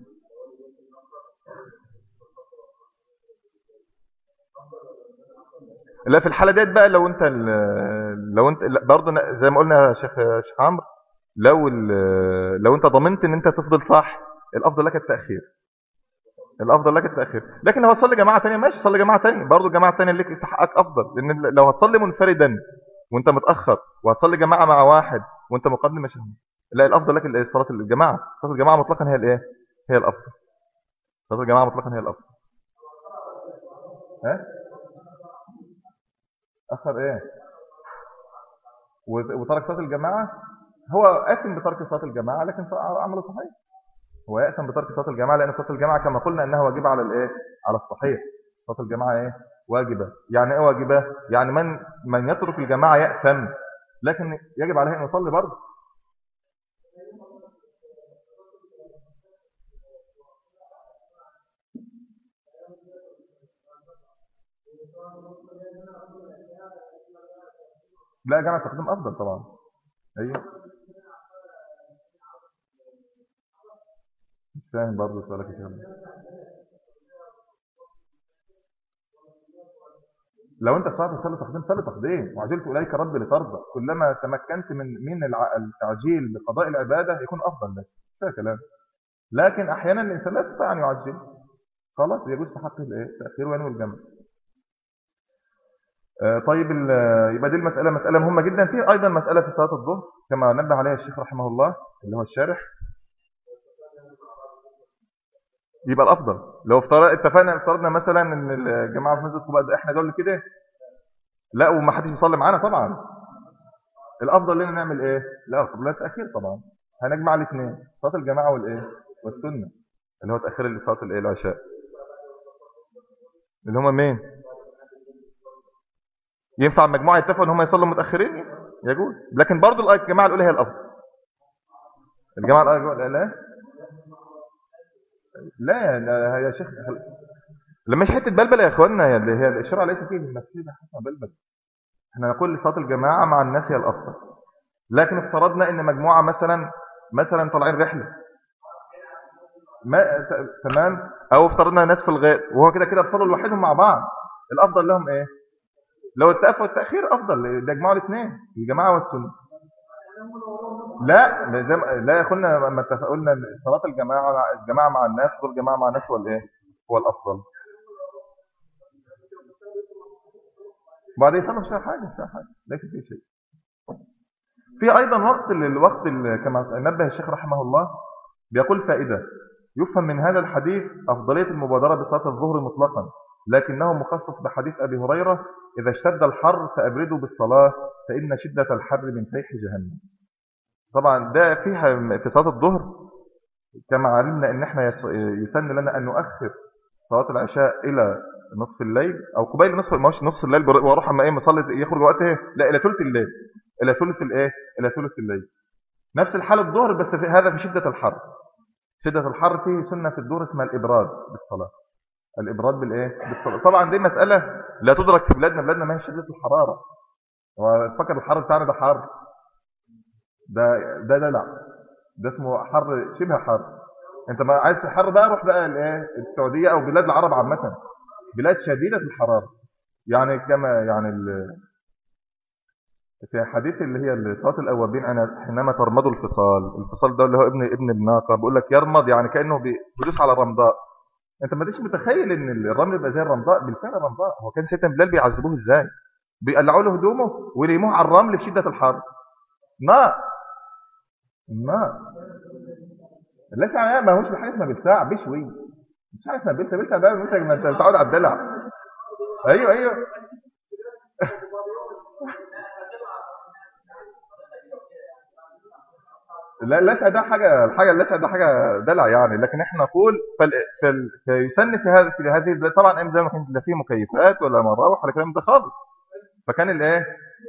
لا في الحاله ديت بقى لو انت ال- لو انت لا، برضه ن- زي ما قلنا يا شيخ شيخ عمرو لو ال- لو انت ضمنت ان انت تفضل صح الافضل لك التاخير الافضل لك التاخير لكن لو هتصلي جماعه ثانيه ماشي صلي جماعه ثانيه برضه الجماعه الثانيه ليك في حقك افضل لان لو هتصلي منفردا وانت متاخر وهتصلي جماعه مع واحد وانت مقدم مش لا الافضل لك ال- صلاه الجماعه صلاه الجماعه مطلقا هي الايه هي الافضل صلاه الجماعه مطلقا هي الافضل ها اخر ايه وت- وترك صلاه الجماعه هو اثم بترك صلاه الجماعه لكن ص- عمله صحيح هو يأثم بترك صلاه الجماعه لان صلاه الجماعه كما قلنا انها واجبه على الايه على الصحيح صلاه الجماعه ايه واجبه يعني ايه واجبه يعني من من يترك الجماعه يأثم لكن يجب عليه ان يصلي برضه لا جمع التقديم افضل طبعا ايوه مش فاهم برضه سؤالك يا شباب لو انت استطعت تصلي تقديم صلي تقديم وعجلت اليك ربي لترضى كلما تمكنت من من الع- التعجيل بقضاء العباده يكون افضل لك ده كلام لكن احيانا الانسان لا يستطيع ان يعجل خلاص يجوز في حقه الايه التاخير وينوي الجمع آه، طيب ال- يبقى دي المساله مساله مهمه جدا في ايضا مساله في صلاه الظهر كما نبه عليها الشيخ رحمه الله اللي هو الشارح يبقى الافضل لو افترض اتفقنا افترضنا مثلا ان الجماعه في مسجد قباء ده احنا دول كده لا وما حدش بيصلي معانا طبعا الافضل لنا نعمل ايه لا الافضل لنا التاخير طبعا هنجمع الاثنين صلاه الجماعه والايه والسنه اللي هو تاخير صلاه الايه العشاء اللي هم مين ينفع المجموعه يتفقوا ان هم يصلوا متاخرين يجوز لكن برضو الجماعه الاولى هي الافضل الجماعه الاولى لا لا لا يا شيخ لما مش حته بلبله يا اخوانا يا اللي هي الشرع ليس فيه المفسده حسن بلبل احنا نقول صلاه الجماعه مع الناس هي الافضل لكن افترضنا ان مجموعه مثلا مثلا طالعين رحله ما ت- تمام او افترضنا ناس في الغيط وهو كده كده بيصلوا لوحدهم مع بعض الافضل لهم ايه لو اتفقوا التاخير افضل ده يجمعوا الاثنين الجماعه والسنه لا زي ما لا يا اخوانا لما اتفق- قلنا إن صلاه الجماعه مع الجماعه مع الناس حضور الجماعه مع الناس هو الايه هو الافضل وبعد يصلي مش فيها حاجه مش فيها حاجه ليس فيه شيء في ايضا وقت ال- الوقت ال- كما نبه الشيخ رحمه الله بيقول فائده يفهم من هذا الحديث افضليه المبادره بصلاه الظهر مطلقا لكنه مخصص بحديث ابي هريره اذا اشتد الحر فابردوا بالصلاه فان شده الحر من فيح جهنم طبعا ده فيها في صلاه الظهر كما علمنا ان احنا يس- يسن لنا ان نؤخر صلاه العشاء الى نصف الليل او قبيل نصف مش نصف الليل بر- واروح اما ايه مصلي يخرج وقت ايه لا الى ثلث الليل الى ثلث الايه الى ثلث الليل نفس الحال الظهر بس في هذا في شده الحر شده الحر فيه سنه في الظهر اسمها الابراد بالصلاه الابراد بالايه بالصلاه طبعا دي مساله لا تدرك في بلادنا بلادنا ما هي شده الحراره وفكر الحر بتاعنا ده حر ده ده دلع ده اسمه حر شبه حر انت ما عايز حر بقى روح بقى الايه السعوديه او بلاد العرب عامه بلاد شديده الحراره يعني كما يعني ال- في حديث اللي هي صلاة الأوابين أنا حينما ترمضوا الفصال الفصال ده اللي هو ابن ابن الناقة بيقول لك يرمض يعني كأنه بيدوس على الرمضاء أنت ما تيجي متخيل إن الرمل يبقى زي الرمضاء بالفعل رمضاء هو كان سيدنا بلال بيعذبوه إزاي بيقلعوا له هدومه ويرموه على الرمل في شدة الحر نار نار اللسع ما هوش بحاجة اسمها بلساع بشوي مش حاجة اسمها بلسع بلسع ده انت بتقعد على الدلع ايوه ايوه لا اللسع ده حاجه الحاجه اللسع ده حاجه دلع يعني لكن احنا نقول فال... فال... فيسن في هذا في هذه البلاد طبعا ايام زمان ما كانش لا فيه مكيفات ولا مراوح ولا الكلام ده خالص فكان الايه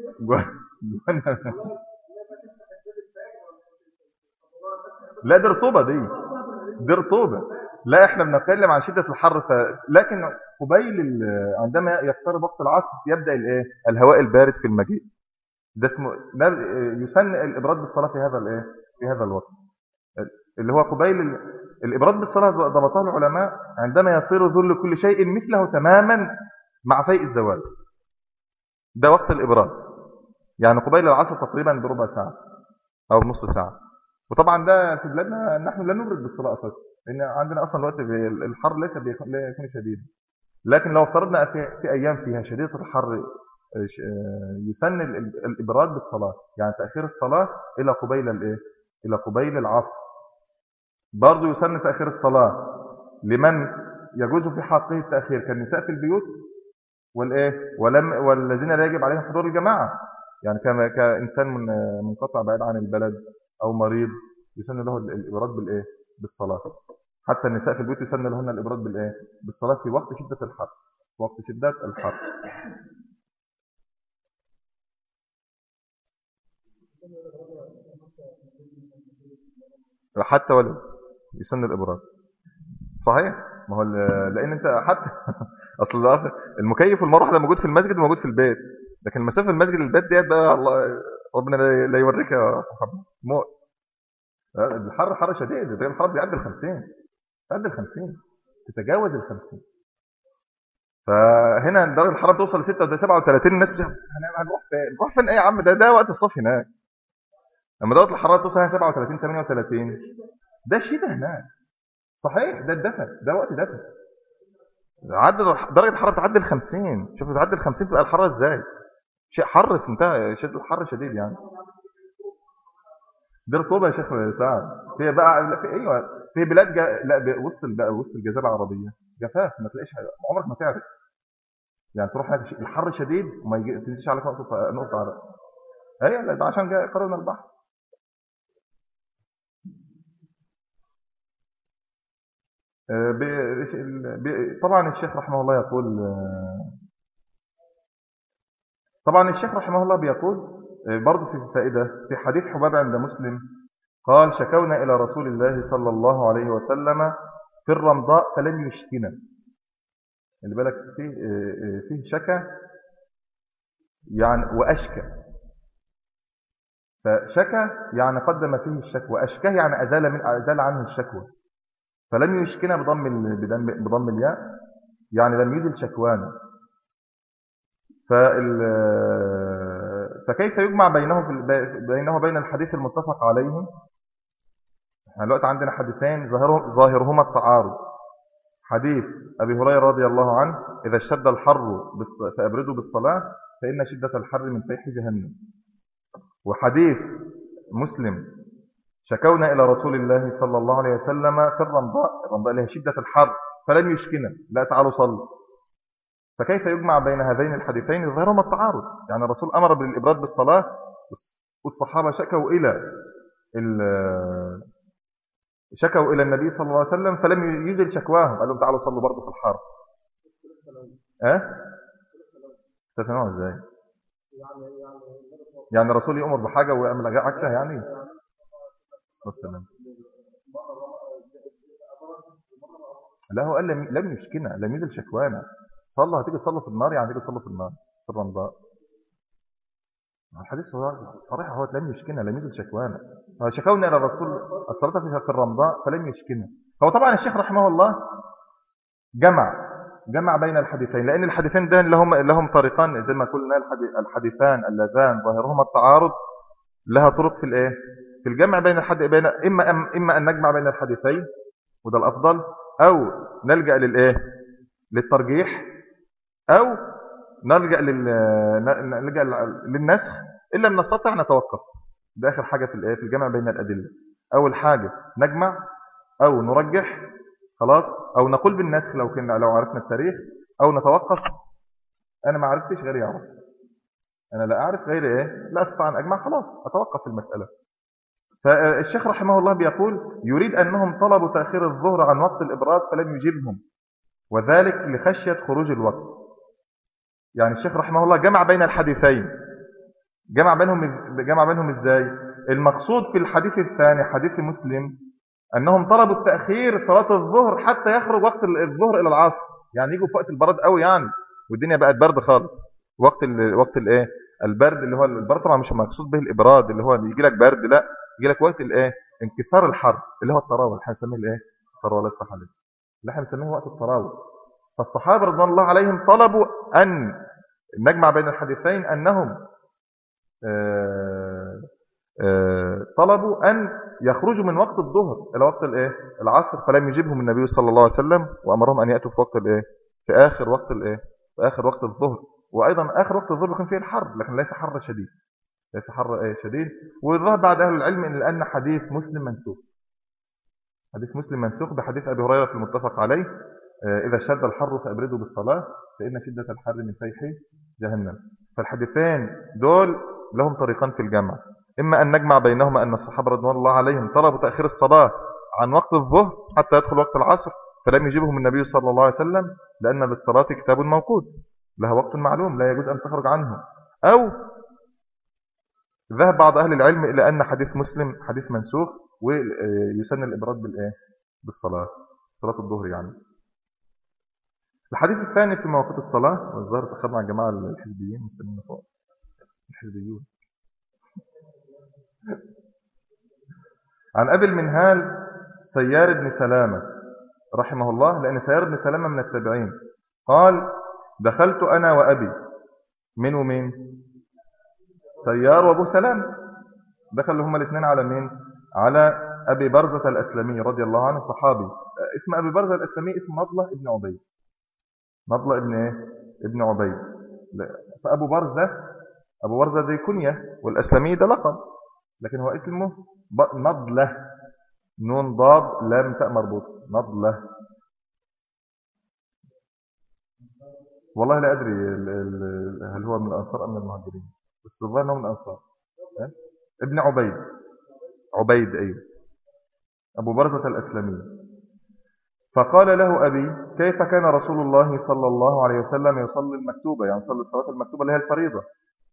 لا دي رطوبه دي دي رطوبه لا احنا بنتكلم عن شده الحر ف... لكن قبيل ال... عندما يقترب وقت العصر يبدا الايه الهواء البارد في المجيء ده اسمه يسن الابراد بالصلاه في هذا الايه في هذا الوقت اللي هو قبيل الإبراد بالصلاة ضبطها العلماء عندما يصير ذل كل شيء مثله تماما مع فيء الزوال ده وقت الإبراد يعني قبيل العصر تقريبا بربع ساعة أو نص ساعة وطبعا ده في بلادنا نحن لا نبرد بالصلاة أساسا لأن عندنا أصلا الوقت الحر ليس بيكون شديد لكن لو افترضنا في, في أيام فيها شديدة الحر يسن الإبراد بالصلاة يعني تأخير الصلاة إلى قبيل الإيه إلى قبيل العصر برضه يسن تأخير الصلاة لمن يجوز في حقه التأخير كالنساء في البيوت والإيه ولم والذين لا يجب عليهم حضور الجماعة يعني كما كإنسان من منقطع بعيد عن البلد أو مريض يسن له الإبراد بالإيه بالصلاة حتى النساء في البيوت يسن لهن الإبراد بالإيه بالصلاة في وقت شدة الحر وقت شدة الحر حتى ولو يسن الإبراد صحيح ما هو لأن أنت حتى أصل المكيف والمروحة ده موجود في المسجد وموجود في البيت لكن المسافة من المسجد للبيت ديت بقى الله ربنا لا يوريك يا محمد موت الحر حر شديد ده الحر بيعدي ال 50 بيعدي ال 50 تتجاوز ال 50 فهنا درجه الحراره توصل ل 6 37 الناس بتقول هنروح فين؟ نروح فين ايه يا عم ده ده وقت الصيف هناك لما درجه الحراره توصل 37 38 ده الشتاء هناك صحيح ده الدفن ده وقت دفن عدد درجه الحراره تعدي ال 50 شوف تعدي ال 50 تبقى الحراره ازاي شيء حر في منتهى شد الحر شديد يعني دي رطوبه يا شيخ سعد في بقى في ايوه في بلاد جا... لا وسط بقى وسط الجزيره العربيه جفاف ما تلاقيش عمرك ما تعرف يعني تروح هناك الحر شديد وما يجي تنسيش عليك نقطه نقطه عرق ايوه ده عشان جاي قرن البحر طبعا الشيخ رحمه الله يقول طبعا الشيخ رحمه الله بيقول برضه في فائدة في حديث حباب عند مسلم قال شكونا إلى رسول الله صلى الله عليه وسلم في الرمضاء فلم يشكنا اللي بالك فيه, فيه شكا يعني وأشكى فشكى يعني قدم فيه الشكوى أشكاه يعني أزال, من أزال عنه الشكوى فلم يشكنا بضم بضم الياء يعني لم يزل شكوانا فال فكيف يجمع بينه بينه وبين الحديث المتفق عليه احنا دلوقتي عندنا حديثين ظاهرهما التعارض حديث أبي هريرة رضي الله عنه إذا اشتد الحر فأبردوا بالصلاة فإن شدة الحر من فيح جهنم وحديث مسلم شكونا إلى رسول الله صلى الله عليه وسلم في الرمضاء الرمضاء لها شدة الحر فلم يشكنا لا تعالوا صلوا فكيف يجمع بين هذين الحديثين ظاهرهما التعارض يعني الرسول أمر بالإبراد بالصلاة والصحابة شكوا إلى شكوا إلى النبي صلى الله عليه وسلم فلم يزل شكواهم قال لهم تعالوا صلوا برضه في الحر أه؟ تفهموا ازاي يعني الرسول يأمر بحاجة ويعمل عكسها يعني صلى الله عليه وسلم لا هو قال لم يشكنا لم يزل شكوانا صلوا هتيجي تصلوا في النار يعني هتيجي تصلوا في النار في الرمضاء الحديث صريح هو لم يشكنا لم يزل شكوانا شكونا الى الرسول الصلاه في الرمضاء فلم يشكنا هو طبعا الشيخ رحمه الله جمع جمع بين الحديثين لأن الحديثين ده لهم لهم طريقان زي ما قلنا الحديثان اللذان ظاهرهما التعارض لها طرق في الايه في الجمع بين الحد بين اما اما ان نجمع بين الحديثين وده الافضل او نلجا للايه للترجيح او نلجا لل نلجا للنسخ الا لم نستطع نتوقف ده اخر حاجه في الايه في الجمع بين الادله اول حاجه نجمع او نرجح خلاص او نقول بالنسخ لو كنا لو عرفنا التاريخ او نتوقف انا ما عرفتش غير يعرف انا لا اعرف غير ايه لا استطيع ان اجمع خلاص اتوقف في المساله فالشيخ رحمه الله بيقول يريد انهم طلبوا تاخير الظهر عن وقت الابراد فلم يجيبهم وذلك لخشيه خروج الوقت يعني الشيخ رحمه الله جمع بين الحديثين جمع بينهم جمع بينهم ازاي المقصود في الحديث الثاني حديث مسلم انهم طلبوا التاخير صلاه الظهر حتى يخرج وقت الظهر الى العصر يعني يجوا في وقت البرد قوي يعني والدنيا بقت برد خالص وقت ال وقت الايه البرد اللي هو البرد طبعا مش مقصود به الابراد اللي هو يجي لك برد لا يجي لك وقت الايه انكسار الحر اللي هو التراوح احنا بنسميه الايه التراوح الله يفتح عليك اللي احنا بنسميه وقت التراوح فالصحابه رضوان الله عليهم طلبوا ان نجمع بين الحديثين انهم آه، آه، طلبوا ان يخرجوا من وقت الظهر الى وقت الايه العصر فلم يجيبهم النبي صلى الله عليه وسلم وامرهم ان ياتوا في وقت الايه في اخر وقت الايه في اخر وقت الظهر وايضا اخر وقت الظهر بيكون فيه الحر لكن ليس حر شديد ليس حر ايه شديد وذهب بعد اهل العلم ان لان حديث مسلم منسوخ حديث مسلم منسوخ بحديث ابي هريره في المتفق عليه آه، اذا شد الحر فابردوا بالصلاه فان شده الحر من فيح جهنم فالحديثين دول لهم طريقان في الجمع إما أن نجمع بينهما أن الصحابة رضوان الله عليهم طلبوا تأخير الصلاة عن وقت الظهر حتى يدخل وقت العصر فلم يجيبهم النبي صلى الله عليه وسلم لأن للصلاة كتاب موقود لها وقت معلوم لا يجوز أن تخرج عنه أو ذهب بعض أهل العلم إلى أن حديث مسلم حديث منسوخ ويسن الإبراد بالإيه؟ بالصلاة صلاة الظهر يعني الحديث الثاني في مواقيت الصلاة والظاهر تأخرنا على الجماعة الحزبيين مستنين فوق الحزبيون عن أبي المنهال سيار بن سلامة رحمه الله لأن سيار بن سلامة من التابعين قال دخلت أنا وأبي من ومين سيار وأبو سلام دخلوا هما الاثنين على مين على أبي برزة الأسلمي رضي الله عنه صحابي اسم أبي برزة الأسلمي اسم نضلة ابن عبيد نضلة ابن ايه ابن عبيد فأبو برزة أبو برزة دي كنية والأسلمي ده لقب لكن هو اسمه نضلة نون ضاد لام تاء مربوط نضلة والله لا أدري هل هو من الأنصار أم من المهاجرين بس الظاهر أنه من الأنصار ابن عبيد عبيد أيوه أبو برزة الأسلمي فقال له أبي كيف كان رسول الله صلى الله عليه وسلم يصلي المكتوبة يعني يصلي الصلاة المكتوبة اللي هي الفريضة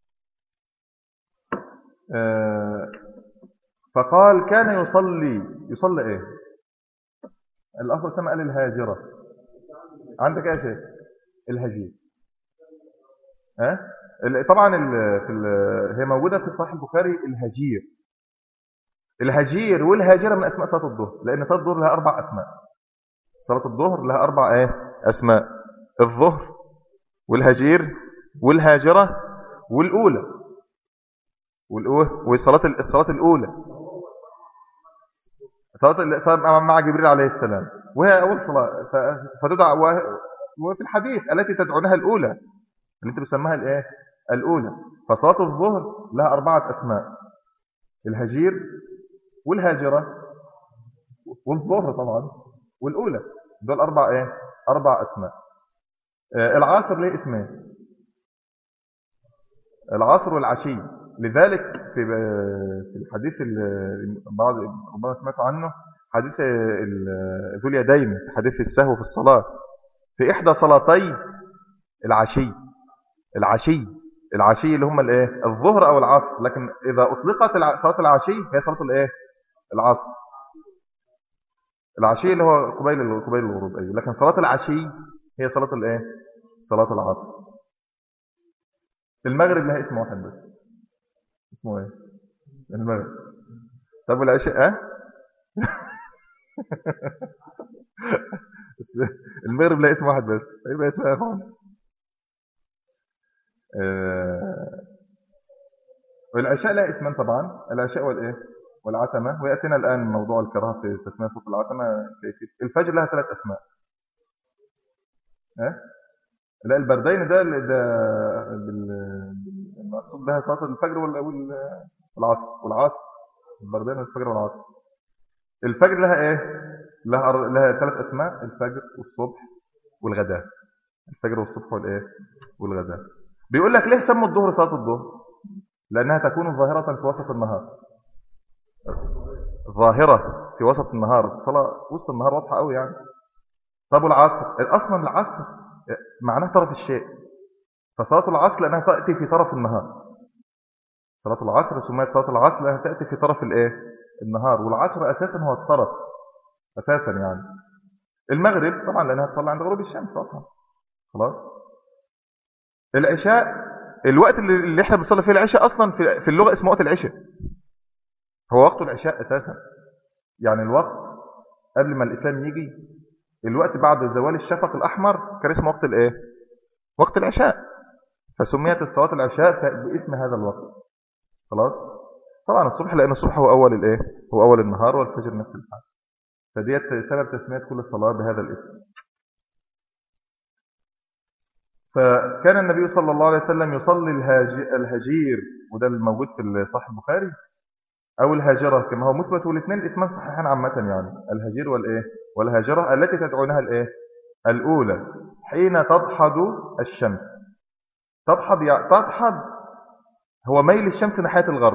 آه، فقال كان يصلي يصلي ايه الاخ اسامه قال الهاجره عندك ايه يا شيخ الهجير ها طبعا ال في ال هي موجوده في صحيح البخاري الهجير الهجير والهاجره من اسماء صلاه الظهر لان صلاه الظهر لها اربع اسماء صلاه الظهر لها اربع ايه اسماء الظهر والهجير والهاجره والاولى والصلاة الصلاة الأولى صلاة مع جبريل عليه السلام وهي أول صلاة فتدعى وفي الحديث التي تدعونها الأولى اللي أنت بسمها الإيه الأولى فصلاة الظهر لها أربعة أسماء الهجير والهاجرة والظهر طبعا والأولى دول أربع إيه أربع أسماء آه، العصر ليه اسمين العصر والعشي لذلك في في الحديث بعض ربما سمعتوا عنه حديث ذو اليدين في حديث السهو في الصلاة في إحدى صلاتي العشي العشي العشي اللي هم الايه الظهر او العصر لكن اذا اطلقت صلاه العشي هي صلاه الايه العصر العشي اللي هو قبيل قبيل الغروب ايوه لكن صلاه العشي هي صلاه الايه صلاه العصر المغرب لها اسم واحد بس اسمه ايه المغرب طب والعشاء اه بس المغرب لا اسم واحد بس يبقى اسمها يا اخوان آه، والعشاء لا اسمان طبعا العشاء والايه والعتمة ويأتينا الآن موضوع الكراهة في تسمية صوت العتمة كيفية الفجر لها ثلاث أسماء ها لا البردين ده ده المقصود بها صلاة الفجر والعصر والعصر البردين الفجر والعصر الفجر لها ايه لها لها ثلاث اسماء الفجر والصبح والغداء الفجر والصبح والايه والغداء بيقول لك ليه سموا الظهر صلاه الظهر لانها تكون ظاهره في وسط النهار ظاهره في وسط النهار صلاه وسط النهار واضحه قوي يعني طب والعصر اصلا العصر معناه طرف الشيء فصلاه العصر لانها تاتي في طرف النهار صلاه العصر سميت صلاه العصر لانها تاتي في طرف الايه النهار والعصر اساسا هو الطرف اساسا يعني المغرب طبعا لانها تصلي عند غروب الشمس واضحه خلاص العشاء الوقت اللي احنا بنصلي فيه العشاء اصلا في اللغه اسمه وقت العشاء هو وقت العشاء اساسا يعني الوقت قبل ما الاسلام يجي الوقت بعد زوال الشفق الاحمر كان اسمه وقت الايه وقت العشاء فسميت الصلاه العشاء باسم هذا الوقت خلاص طبعا الصبح لان الصبح هو اول الايه هو اول النهار والفجر نفس الحال فديت سبب تسميه كل صلاه بهذا الاسم فكان النبي صلى الله عليه وسلم يصلي الهجير وده الموجود في صحيح البخاري أو الهاجرة كما هو مثبت والاثنين اسمان صحيحان عامة يعني الهجير والإيه والهاجرة التي تدعونها الإيه الأولى حين تضحد الشمس تضحد يعني تضحد هو ميل الشمس ناحية الغرب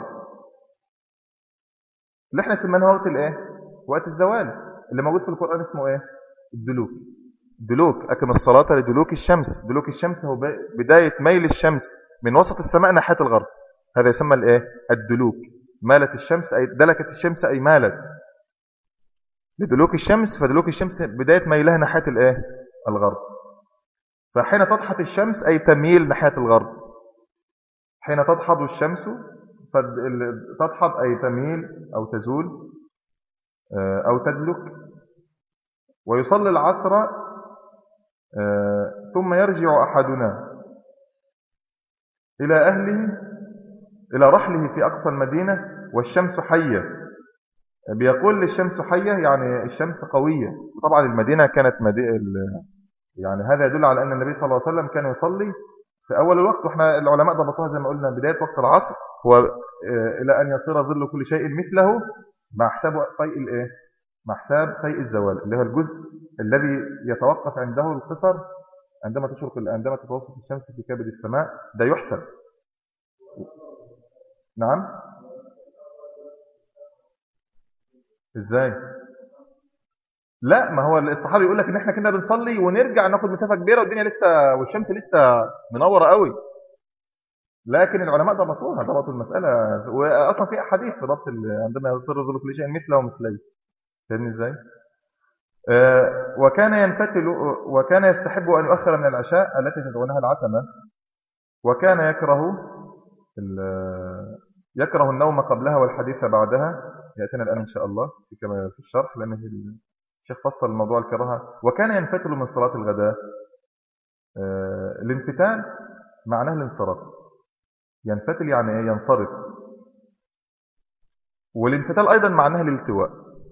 اللي احنا سميناه وقت الإيه وقت الزوال اللي موجود في القرآن اسمه إيه الدلوك دلوك أكم الصلاة لدلوك الشمس دلوك الشمس هو بداية ميل الشمس من وسط السماء ناحية الغرب هذا يسمى الايه الدلوك مالت الشمس أي دلكت الشمس أي مالت لدلوك الشمس فدلوك الشمس بداية ميلها ناحية الايه الغرب فحين تضحت الشمس أي تميل ناحية الغرب حين تضحض الشمس تضحض أي تميل أو تزول آه، أو تدلك ويصلي العصر آه، ثم يرجع أحدنا إلى أهله إلى رحله في أقصى المدينة والشمس حية بيقول الشمس حية يعني الشمس قوية وطبعا المدينة كانت مدينة يعني هذا يدل على أن النبي صلى الله عليه وسلم كان يصلي في أول الوقت وإحنا العلماء ضبطوها زي ما قلنا بداية وقت العصر هو آه، إلى أن يصير ظل كل شيء مثله مع حساب فيء الإيه؟ مع حساب فيء الزوال اللي هو الجزء الذي يتوقف عنده القصر عندما تشرق عندما تتوسط الشمس في كبد السماء ده يحسب نعم ازاي لا ما هو الصحابي يقول لك ان احنا كنا بنصلي ونرجع ناخد مسافه كبيره والدنيا لسه والشمس لسه منوره قوي لكن العلماء ضبطوها ضبطوا المساله واصلا في احاديث في ضبط عندما يصير ظل كل شيء مثله ومثليه فاهمني ازاي آه، وكان ينفتل وكان يستحب ان يؤخر من العشاء التي تدعونها العتمه وكان يكره يكره النوم قبلها والحديث بعدها يأتينا الآن إن شاء الله في كما في الشرح لأن الشيخ فصل موضوع الكراهة وكان ينفتل من صلاة الغداء آه، الانفتال معناه الانصراف ينفتل يعني ايه ينصرف والانفتال أيضا معناه الالتواء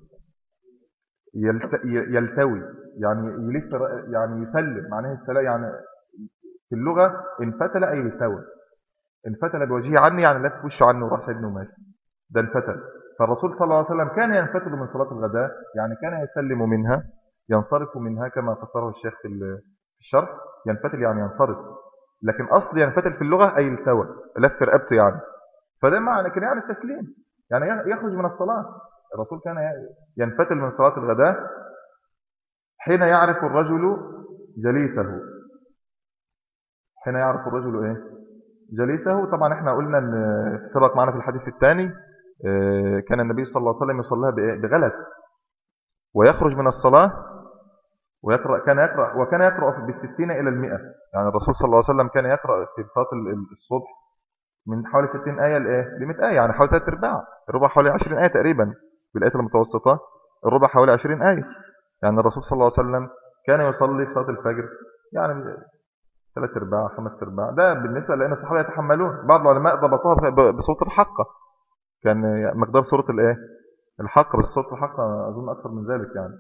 يلتوي يعني يلف يعني يسلم معناه السلام يعني في اللغة انفتل أي التوى انفتل بوجهه عني يعني لف وشه عني وراح سيدنا وماشي ده انفتل فالرسول صلى الله عليه وسلم كان ينفتل من صلاة الغداء يعني كان يسلم منها ينصرف منها كما فسره الشيخ في الشرح ينفتل يعني ينصرف لكن أصل ينفتل في اللغة أي التوى لف رقبته يعني فده معنى كده يعني التسليم يعني يخرج من الصلاة الرسول كان ينفتل من صلاة الغداء حين يعرف الرجل جليسه حين يعرف الرجل ايه جليسه طبعا احنا قلنا ان سبق معنا في الحديث الثاني آه، كان النبي صلى الله عليه وسلم يصليها بغلس ويخرج من الصلاة ويقرأ كان يقرأ وكان يقرأ بالستين إلى المئة يعني الرسول صلى الله عليه وسلم كان يقرأ في صلاة الصبح من حوالي 60 آية لإيه؟ ل 100 آية يعني حوالي ثلاث أرباع الربع حوالي 20 آية تقريبا بالآيات المتوسطة الربع حوالي 20 آية يعني الرسول صلى الله عليه وسلم كان يصلي في صلاه الفجر يعني ثلاث ارباع خمس ارباع ده بالنسبه لان الصحابه يتحملون بعض العلماء ضبطوها ب- بصوت الحقه كان مقدار صوره الايه الحق بس صوت الحق اظن اكثر من ذلك يعني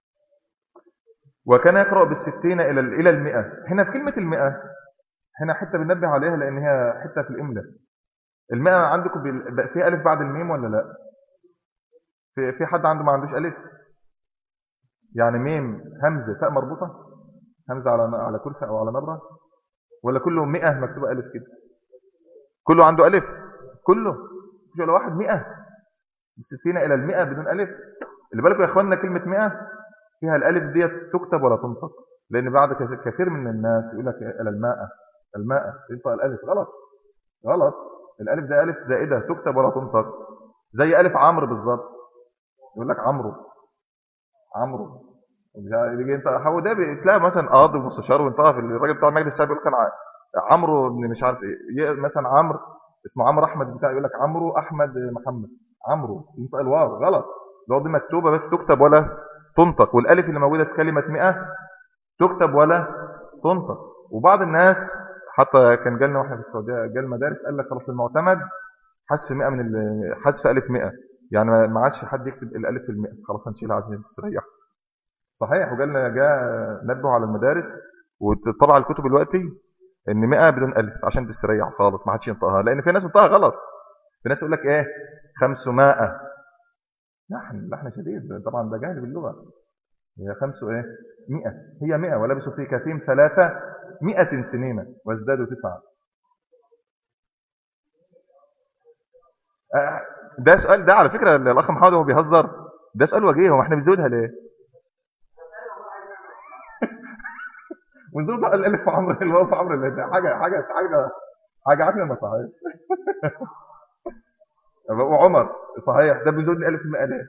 وكان يقرأ بالستين إلى إلى المئة هنا في كلمة المئة هنا حتة بننبه عليها لأن هي حتة في الإملاء المئة عندكم بال- بقى في ألف بعد الميم ولا لا في في حد عنده ما عندوش ألف يعني ميم همزة تاء مربوطة همزة على على كرسي أو على نبرة ولا كله مئة مكتوبة ألف كده كله عنده ألف كله مش ولا واحد مئة بالستين إلى المئة بدون ألف اللي بالكم يا إخواننا كلمة مئة فيها الألف ديت تكتب ولا تنطق لأن بعد كث- كثير من الناس يقول لك إلى الماء الماء ينطق الألف غلط غلط الألف ده ألف زائدة تكتب ولا تنطق زي ألف عمرو بالظبط يقول لك عمرو عمرو يعني يجي انت هو ده بتلاقي مثلا قاضي ومستشار وانتهى في الراجل بتاع المجلس الشعبي يقول كان ع- عمرو بن مش عارف ايه ي- مثلا عمرو اسمه عمرو احمد بتاع يقول لك عمرو احمد محمد عمرو ينطق الواو غلط الواو دي مكتوبه بس تكتب ولا تنطق والالف اللي موجوده في كلمه 100 تكتب ولا تنطق وبعض الناس حتى كان جالنا واحنا في السعوديه جال مدارس قال لك خلاص المعتمد حذف 100 من ال- حذف الف 100 يعني ما ما عادش حد يكتب الالف في المئة خلاص هنشيلها عشان تستريح صحيح وجالنا جاء نبهوا على المدارس وطبع الكتب دلوقتي ان 100 بدون الف عشان تستريح خالص ما حدش ينطقها لان في ناس بتنطقها غلط في ناس يقول لك ايه 500 لحن لحن شديد طبعا ده جهل باللغه هي خمس ايه 100 هي 100 ولبسوا في كفيهم ثلاثة مئة سنين وازدادوا تسعة آه، ده سؤال ده على فكرة الأخ محمد هو بيهزر ده سؤال وجيه هو احنا بنزودها ليه ونزود الالف في عمرو الواو في عمرو اللي ده حاجه حاجه حاجه حاجه عقل ما صحيح وعمر صحيح ده بيزود الالف في المئة ليه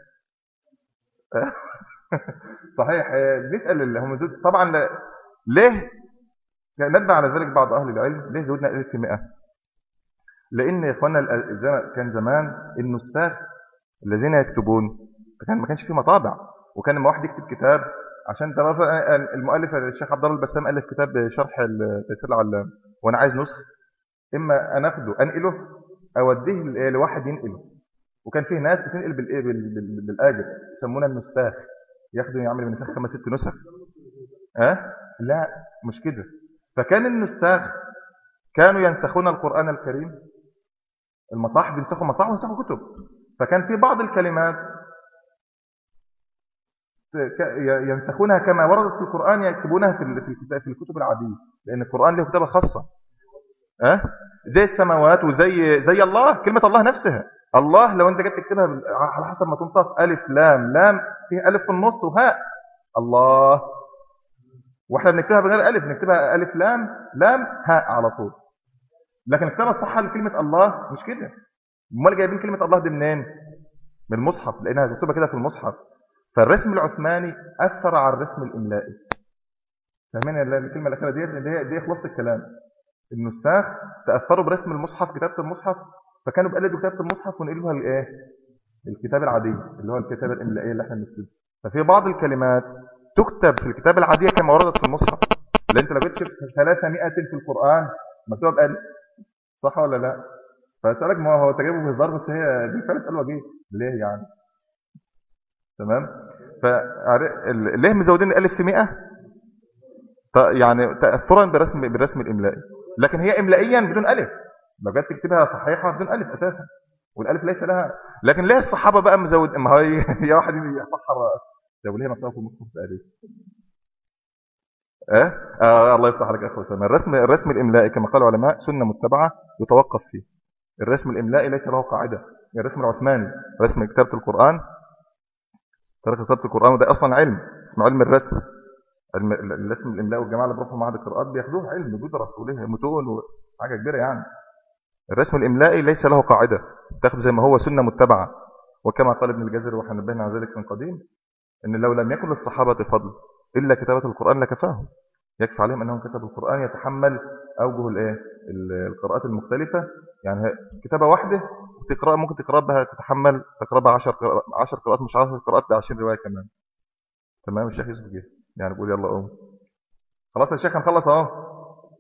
صحيح آه، بنسال اللي هم زود طبعا لا- ليه نبه على ذلك بعض اهل العلم ليه زودنا الالف في 100 لان يا اخوانا الأ- زي- كان زمان النساخ الذين يكتبون كان ما كانش في مطابع وكان لما واحد يكتب كتاب عشان ده مثلا المؤلف الشيخ عبد الله البسام الف كتاب شرح ال- تيسير العلام وانا عايز نسخه اما انا اخده انقله اوديه ل- لواحد ينقله وكان فيه ناس بتنقل بالايه بال- بال- بالاجر يسمونها النساخ ياخدوا يعمل من نسخ خمس ست نسخ ها أه؟ لا مش كده فكان النساخ كانوا ينسخون القرآن الكريم المصاحف بينسخوا مصاحف وينسخوا كتب فكان في بعض الكلمات ك- ينسخونها كما وردت في القرآن يكتبونها في ال- في الكتاب في الكتب العادية لأن القرآن له كتابة خاصة أه؟ زي السماوات وزي زي الله كلمة الله نفسها الله لو انت جيت تكتبها بال- على حسب ما تنطق ألف لام لام فيه ألف في النص وهاء الله واحنا بنكتبها بغير ألف بنكتبها ألف لام لام هاء على طول لكن الكتابة الصح لكلمة الله مش كده امال جايبين كلمة الله دي منين من المصحف لأنها مكتوبة كده في المصحف فالرسم العثماني أثر على الرسم الإملائي فاهمين ال- الكلمة الأخيرة ديت دي, دي, دي خلاص الكلام النساخ تأثروا برسم المصحف كتابة المصحف فكانوا بيقلدوا كتابة المصحف ونقلبوها لإيه الكتابة العادية اللي هو الكتابة الإملائية اللي احنا بنكتبها ففي بعض الكلمات تكتب في الكتابة العادية كما وردت في المصحف لأن أنت لو جيت شفت 300 في القرآن مكتوبة بألف صح ولا لا؟ فأسألك ما هو أنت جايبه بهزار بس هي دي فعلا سؤال وجيه ليه يعني؟ تمام؟ ف ليه مزودين الألف في 100 ط- يعني تأثرا برسم بالرسم الإملائي لكن هي إملائيا بدون ألف لو جيت تكتبها صحيحة بدون ألف أساسا والألف ليس لها لكن ليه الصحابة بقى مزود ما هي يا واحد يفحر طب ليه مكتوب في المصحف بألف أه؟ آه الله يفتح عليك يا اخوي سلمان الرسم الرسم الاملائي كما قال العلماء سنه متبعه يتوقف فيه الرسم الاملائي ليس له قاعده الرسم العثماني رسم كتابه القران طريقه كتابه القران وده اصلا علم اسمه علم الرسم علم الرسم الاملائي والجماعه اللي بيروحوا معهد القراءات بياخدوه علم بيدرس وليه متون وحاجه كبيره يعني الرسم الاملائي ليس له قاعده تاخده زي ما هو سنه متبعه وكما قال ابن الجزري وحنبهنا على ذلك من قديم ان لو لم يكن للصحابه فضل الا كتابه القران لكفاهم يكفي عليهم انهم كتبوا القران يتحمل اوجه الايه ال- القراءات المختلفه يعني هي كتابه واحده تقرا ممكن تقرا بها تتحمل تقرا بها 10 10 قراءات مش 10 قراءات ده 20 روايه كمان تمام الشيخ يوسف جه يعني بقول يلا قوم خلاص يا شيخ هنخلص اهو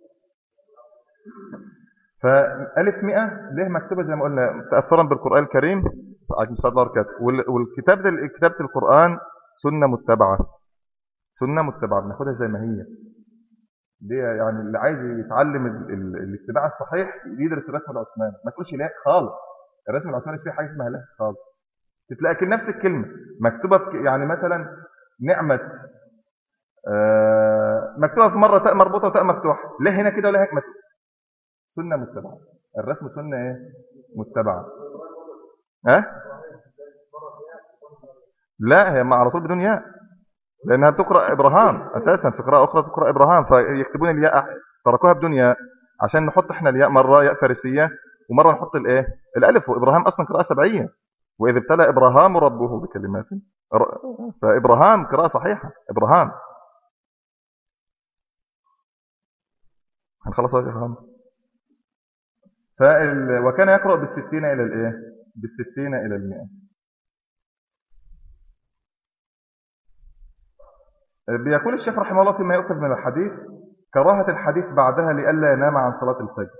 فألف مئة ليه مكتوبة زي ما قلنا تأثرا بالقرآن الكريم صلى الله والكتاب كتابة القرآن سنة متبعة سنة متبعة بناخدها زي ما هي دي يعني اللي عايز يتعلم الاتباع الصحيح يدرس الرسم العثماني ما تقولش لا خالص الرسم العثماني فيه حاجه اسمها لا خالص تلاقي نفس الكلمه مكتوبه في يعني مثلا نعمه آه مكتوبه في مره تاء مربوطه وتاء مفتوحه ليه هنا كده ولا هيك مكتوب سنه متبعه الرسم سنه ايه متبعه ها أه؟ لا هي على طول بدون ياء لأنها بتقرأ إبراهام أساسا في قراءة أخرى تقرأ إبراهام فيكتبون الياء تركوها بدون ياء عشان نحط احنا الياء مرة ياء فارسية ومرة نحط الايه الألف وإبراهام أصلا قراءة سبعية وإذ ابتلى إبراهام ربه بكلمات فإبراهام قراءة صحيحة إبراهام هنخلص يا شيخ فال... وكان يقرأ بالستين إلى الإيه بالستين إلى المئة بيقول الشيخ رحمه الله فيما يؤخذ من الحديث كراهة الحديث بعدها لئلا ينام عن صلاة الفجر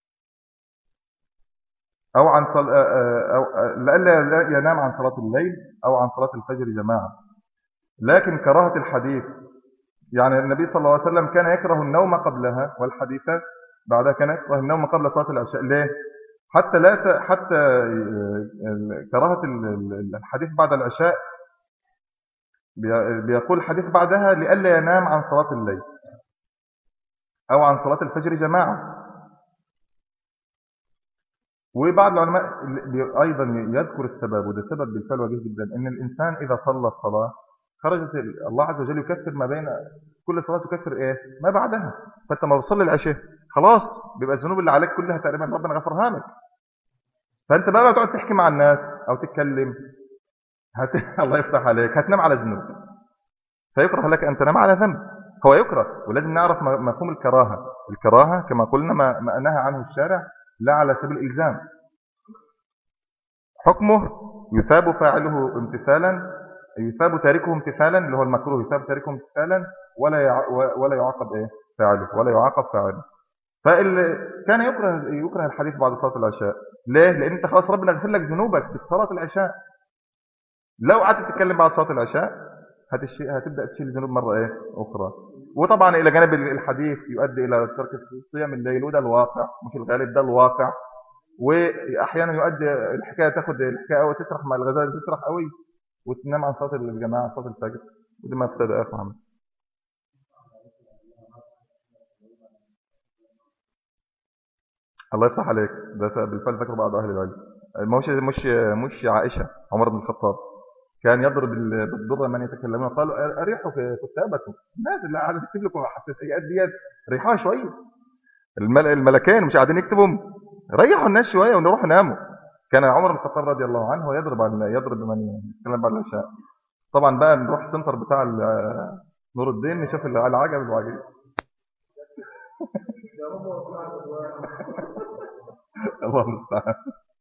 أو عن صل... أو لئلا ينام عن صلاة الليل أو عن صلاة الفجر جماعة لكن كراهة الحديث يعني النبي صلى الله عليه وسلم كان يكره النوم قبلها والحديث بعدها كان يكره النوم قبل صلاة العشاء ليه؟ حتى لا ت... حتى كراهة الحديث بعد العشاء بيقول الحديث بعدها لئلا ينام عن صلاة الليل أو عن صلاة الفجر جماعة وبعض العلماء أيضا يذكر السبب وده سبب بالفعل وجيه جدا أن الإنسان إذا صلى الصلاة خرجت الله عز وجل يكفر ما بين كل صلاة تكفر إيه ما بعدها فأنت ما بتصلي العشاء خلاص بيبقى الذنوب اللي عليك كلها تقريبا ربنا غفرها لك فأنت بقى تقعد تحكي مع الناس أو تتكلم هت... الله يفتح عليك هتنام على ذنوب فيكره لك أن تنام على ذنب هو يكره ولازم نعرف مفهوم الكراهة الكراهة كما قلنا ما, ما نهى عنه الشارع لا على سبيل الإلزام حكمه يثاب فاعله امتثالا يثاب تاركه امتثالا اللي هو المكروه يثاب تاركه امتثالا ولا يع... ولا يعاقب ايه فاعله ولا يعاقب فاعله فال كان يكره يكره الحديث بعد صلاه العشاء ليه لان انت خلاص ربنا يغفر لك ذنوبك بالصلاه العشاء لو قعدت تتكلم بعد صلاه العشاء هتش... هتبدا تشيل الذنوب مره ايه اخرى وطبعا الى جانب الحديث يؤدي الى ترك قيام الليل وده الواقع مش الغالب ده الواقع واحيانا يؤدي الحكايه تاخد الحكايه او تسرح مع الغزاله تسرح قوي وتنام عن صلاه الجماعه صلاه الفجر ودي مفسده يا اخ محمد الله يفتح عليك ده بالفعل ذكر بعض اهل العلم مش مش مش عائشه عمر بن الخطاب كان يضرب بالضر من يتكلمون قالوا اريحوا كتابكم الناس اللي قاعده تكتب لكم حساسيات ديت ريحوها شويه الملكين مش قاعدين يكتبوا ريحوا الناس شويه ونروح ناموا كان عمر بن الخطاب رضي الله عنه يضرب يضرب من يتكلم بعد العشاء طبعا بقى نروح السنتر بتاع نور الدين نشوف العجب العجيب الله المستعان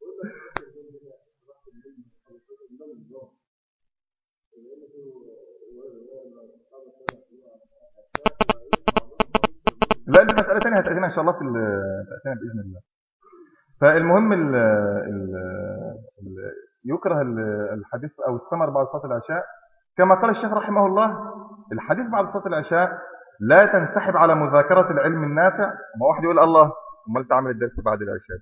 لا دي مسألة ثانيه هتأتينا إن شاء الله في تأتينا بإذن الله فالمهم ال ال ال يكره الحديث أو السمر بعد صلاة العشاء كما قال الشيخ رحمه الله الحديث بعد صلاة العشاء لا تنسحب على مذاكرة العلم النافع ما واحد يقول الله امال تعمل الدرس بعد العشاء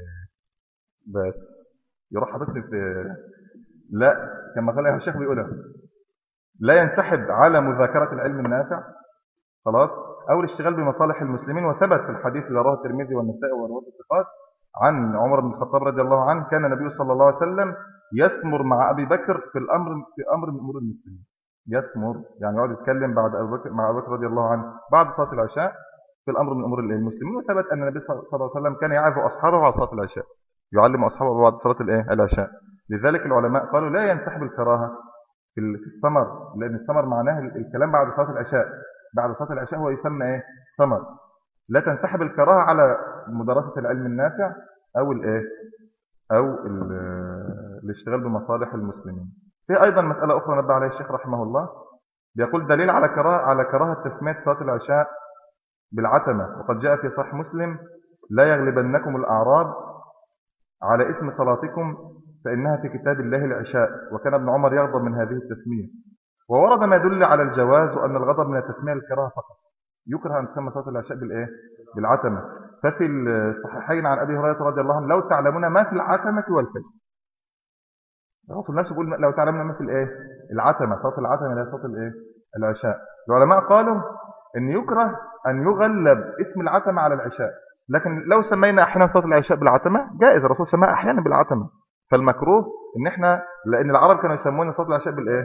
بس يروح حاططني في لا كما قال الشيخ بيقولها لا ينسحب على مذاكرة العلم النافع خلاص أو الاشتغال بمصالح المسلمين وثبت في الحديث اللي رواه الترمذي والنسائي ورواه الثقات عن عمر بن الخطاب رضي الله عنه كان النبي صلى الله عليه وسلم يسمر مع أبي بكر في الأمر في أمر من أمور المسلمين يسمر يعني يقعد يتكلم بعد أبي بكر مع أبي بكر رضي الله عنه بعد صلاة العشاء في الأمر من أمور المسلمين وثبت أن النبي صلى الله عليه وسلم كان يعظ أصحابه بعد صلاة العشاء يعلم أصحابه بعد صلاة الإيه العشاء لذلك العلماء قالوا لا ينسحب الكراهة في السمر لأن السمر معناه الكلام بعد صلاة العشاء بعد صلاة العشاء هو يسمى إيه سمر لا تنسحب الكراهة على مدرسة العلم النافع أو الإيه أو الاشتغال بمصالح المسلمين في أيضا مسألة أخرى نبه عليها الشيخ رحمه الله بيقول دليل على كراهة على كراهة تسمية صلاة العشاء بالعتمة وقد جاء في صحيح مسلم لا يغلبنكم الأعراب على اسم صلاتكم فإنها في كتاب الله العشاء وكان ابن عمر يغضب من هذه التسمية وورد ما يدل على الجواز وأن الغضب من التسمية الكراهة فقط يكره أن تسمى صلاة العشاء بالإيه؟ بالعتمة ففي الصحيحين عن أبي هريرة رضي الله عنه لو تعلمون ما في العتمة والفجر الرسول نفسه يقول لو تعلمون ما في الإيه؟ العتمة صلاة العتمة اللي هي صلاة الإيه؟ العشاء العلماء قالوا أن يكره أن يغلب اسم العتمة على العشاء لكن لو سمينا أحيانا صلاة العشاء بالعتمة جائز الرسول سماها أحيانا بالعتمة فالمكروه ان احنا لان العرب كانوا يسمون صلاه العشاء بالايه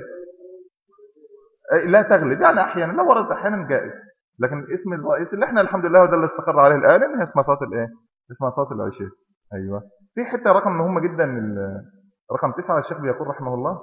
لا تغلب يعني احيانا لو وردت احيانا جائز لكن الاسم الرئيسي اللي احنا الحمد لله هو ده اللي استقر عليه الان ان هي اسمها صلاه الايه اسمها صلاه العشاء ايوه في حته رقم مهمه جدا رقم تسعة الشيخ بيقول رحمه الله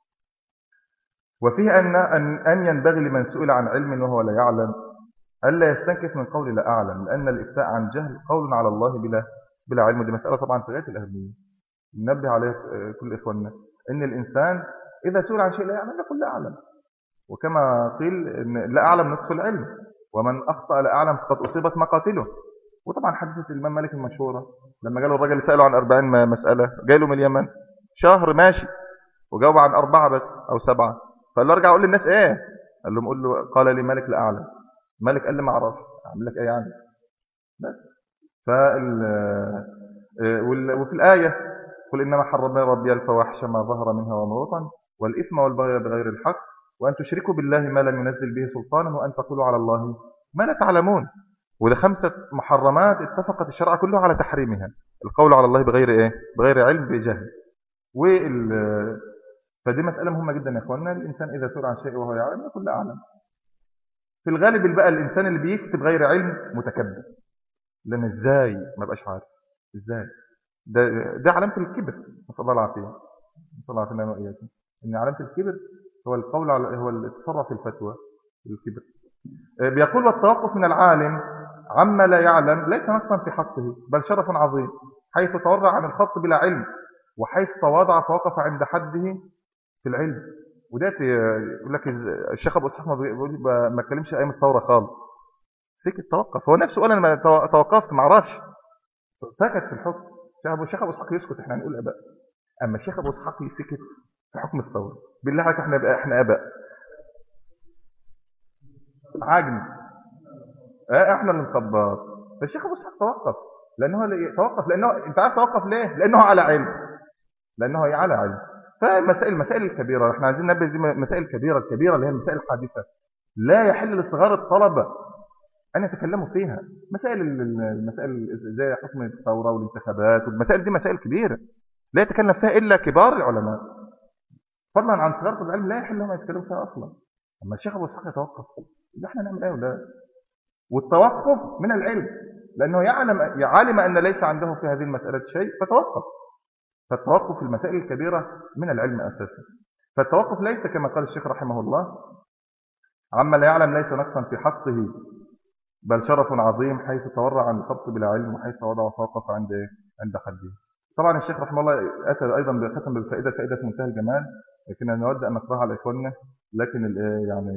وفيه أن أن أن ينبغي لمن سئل عن علم وهو لا يعلم ألا يستنكف من قول لا أعلم لأن الإفتاء عن جهل قول على الله بلا بلا علم دي مسألة طبعا في غاية الأهمية ننبه عليه كل إخواننا إن الإنسان إذا سئل عن شيء لا يعلم يقول لا أعلم وكما قيل إن لا أعلم نصف العلم ومن أخطأ لا أعلم فقد أصيبت مقاتله وطبعا حديثة الإمام مالك المشهورة لما قالوا الرجل سأله عن 40 مسألة جاي له من اليمن شهر ماشي وجاوب عن أربعة بس أو سبعة فقال له ارجع أقول للناس إيه قال لهم قول له قال لي مالك لا أعلم مالك قال لي ما أعرفش أعمل لك إيه يعني بس فال وفي الآية قل إنما حرم ربي الفواحش ما ظهر منها وما بطن والإثم والبغي بغير الحق وأن تشركوا بالله ما لم ينزل به سلطانا وأن تقولوا على الله ما لا تعلمون وده خمسة محرمات اتفقت الشرع كله على تحريمها القول على الله بغير إيه؟ بغير علم بجهل وال فدي مسألة مهمة جدا يا إخواننا الإنسان إذا سئل عن شيء وهو يعلم يقول لا أعلم في الغالب بقى الإنسان اللي بيفتي بغير علم متكبر لأن إزاي ما بقاش عارف إزاي ده ده علامة الكبر نسأل الله العافية نسأل الله العافية وإياكم إن علامة الكبر هو القول على هو التصرف في الفتوى الكبر بيقول والتوقف من العالم عما لا يعلم ليس نقصا في حقه بل شرف عظيم حيث تورع عن الخط بلا علم وحيث تواضع فوقف عند حده في العلم ودات يقول لك الشيخ ابو اسحاق ما بيقول ما اتكلمش ايام الثوره خالص سكت توقف هو نفسه قال انا توقفت ما اعرفش سكت في الحكم ابو الشيخ ابو اسحاق يسكت احنا هنقول اباء اما الشيخ ابو اسحاق يسكت في حكم الثوره بالله عليك احنا بقى احنا اباء عجن اه احنا اللي نخبط فالشيخ ابو اسحاق توقف لانه توقف لانه انت عارف توقف ليه لانه على علم لانه على علم فمسائل المسائل الكبيره احنا عايزين ننبه دي مسائل كبيره الكبيره اللي هي المسائل الحادثه لا يحل لصغار الطلبه أن يتكلموا فيها مسائل المسائل زي حكم الثورة والانتخابات والمسائل دي مسائل كبيرة لا يتكلم فيها إلا كبار العلماء فضلا عن صغار العلم لا يحل لهم يتكلموا فيها أصلا أما الشيخ أبو إسحاق يتوقف يبقى احنا نعمل إيه ولا والتوقف من العلم لأنه يعلم علم أن ليس عنده في هذه المسألة شيء فتوقف فالتوقف في المسائل الكبيرة من العلم أساسا فالتوقف ليس كما قال الشيخ رحمه الله عما لا يعلم ليس نقصا في حقه بل شرف عظيم حيث تورع عن الخط بلا علم وحيث وضع وتوقف عند عند حده طبعا الشيخ رحمه الله أتى أيضا بختم بالفائدة فائدة منتهى الجمال لكن نود أن نقرأها على إخواننا لكن يعني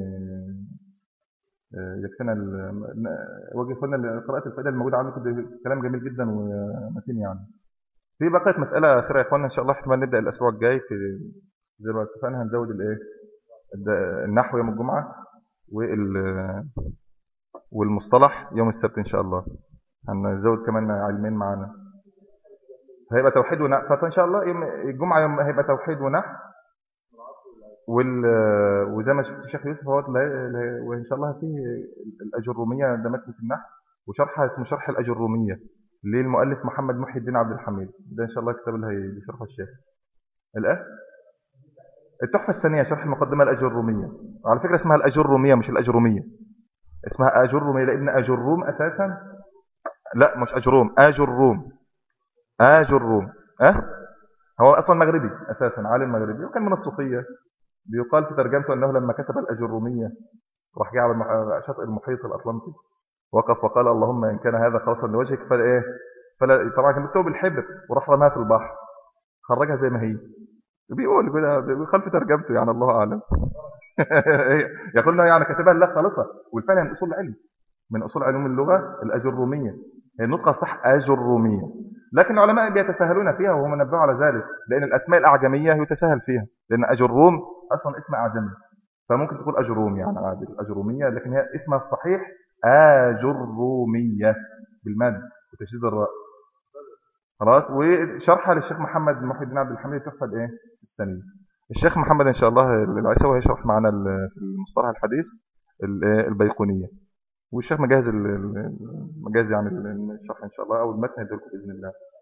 يكفينا وجه إخواننا قراءة الفائدة الموجودة عندكم كلام جميل جدا ومتين يعني في بقيت مسألة أخيرة يا إخواننا إن شاء الله احتمال نبدأ الأسبوع الجاي في زي ما اتفقنا هنزود الإيه النحو يوم الجمعة وال والمصطلح يوم السبت إن شاء الله هنزود كمان علمين معانا هيبقى توحيد ونحو فإن شاء الله يوم الجمعة يوم هيبقى توحيد ونحو وال وزي ما شفت الشيخ يوسف هو وإن شاء الله فيه الأجرومية ده متن في النحو وشرح اسمه شرح الأجرومية للمؤلف محمد محي الدين عبد الحميد ده إن شاء الله الكتاب اللي هيشرحه الشيخ الآن التحفة الثانية شرح المقدمة الأجرومية على فكرة اسمها الأجرومية مش الأجرومية اسمها أجروم لابن أجروم أساسا لا مش أجروم أجروم أجروم أه هو أصلا مغربي أساسا عالم مغربي وكان من الصوفية بيقال في ترجمته أنه لما كتب الأجرومية راح جاء على شاطئ المحيط الأطلنطي وقف وقال اللهم إن كان هذا خاصا لوجهك فلا إيه فلا طبعا كان بيكتبه بالحبر وراح رماها في البحر خرجها زي ما هي بيقول كده بيقال في ترجمته يعني الله أعلم يقول له يعني كاتبها لله خالصة والفعل من أصول العلم من أصول علوم اللغة الأجرومية هي النطقة صح أجرومية لكن العلماء بيتساهلون فيها وهم نبهوا على ذلك لأن الأسماء الأعجمية يتساهل فيها لأن أجروم أصلا اسم أعجمي فممكن تقول أجروم يعني عادي أجرومية لكن هي اسمها الصحيح أجرومية بالمد وتشديد الراء خلاص وشرحها للشيخ محمد محي الدين عبد الحميد تحفة الايه السنية الشيخ محمد ان شاء الله العيسوي هيشرح معنا في المصطلح الحديث البيقونية والشيخ مجهز مجهز يعني الشرح ان شاء الله او المتن يديلكم باذن الله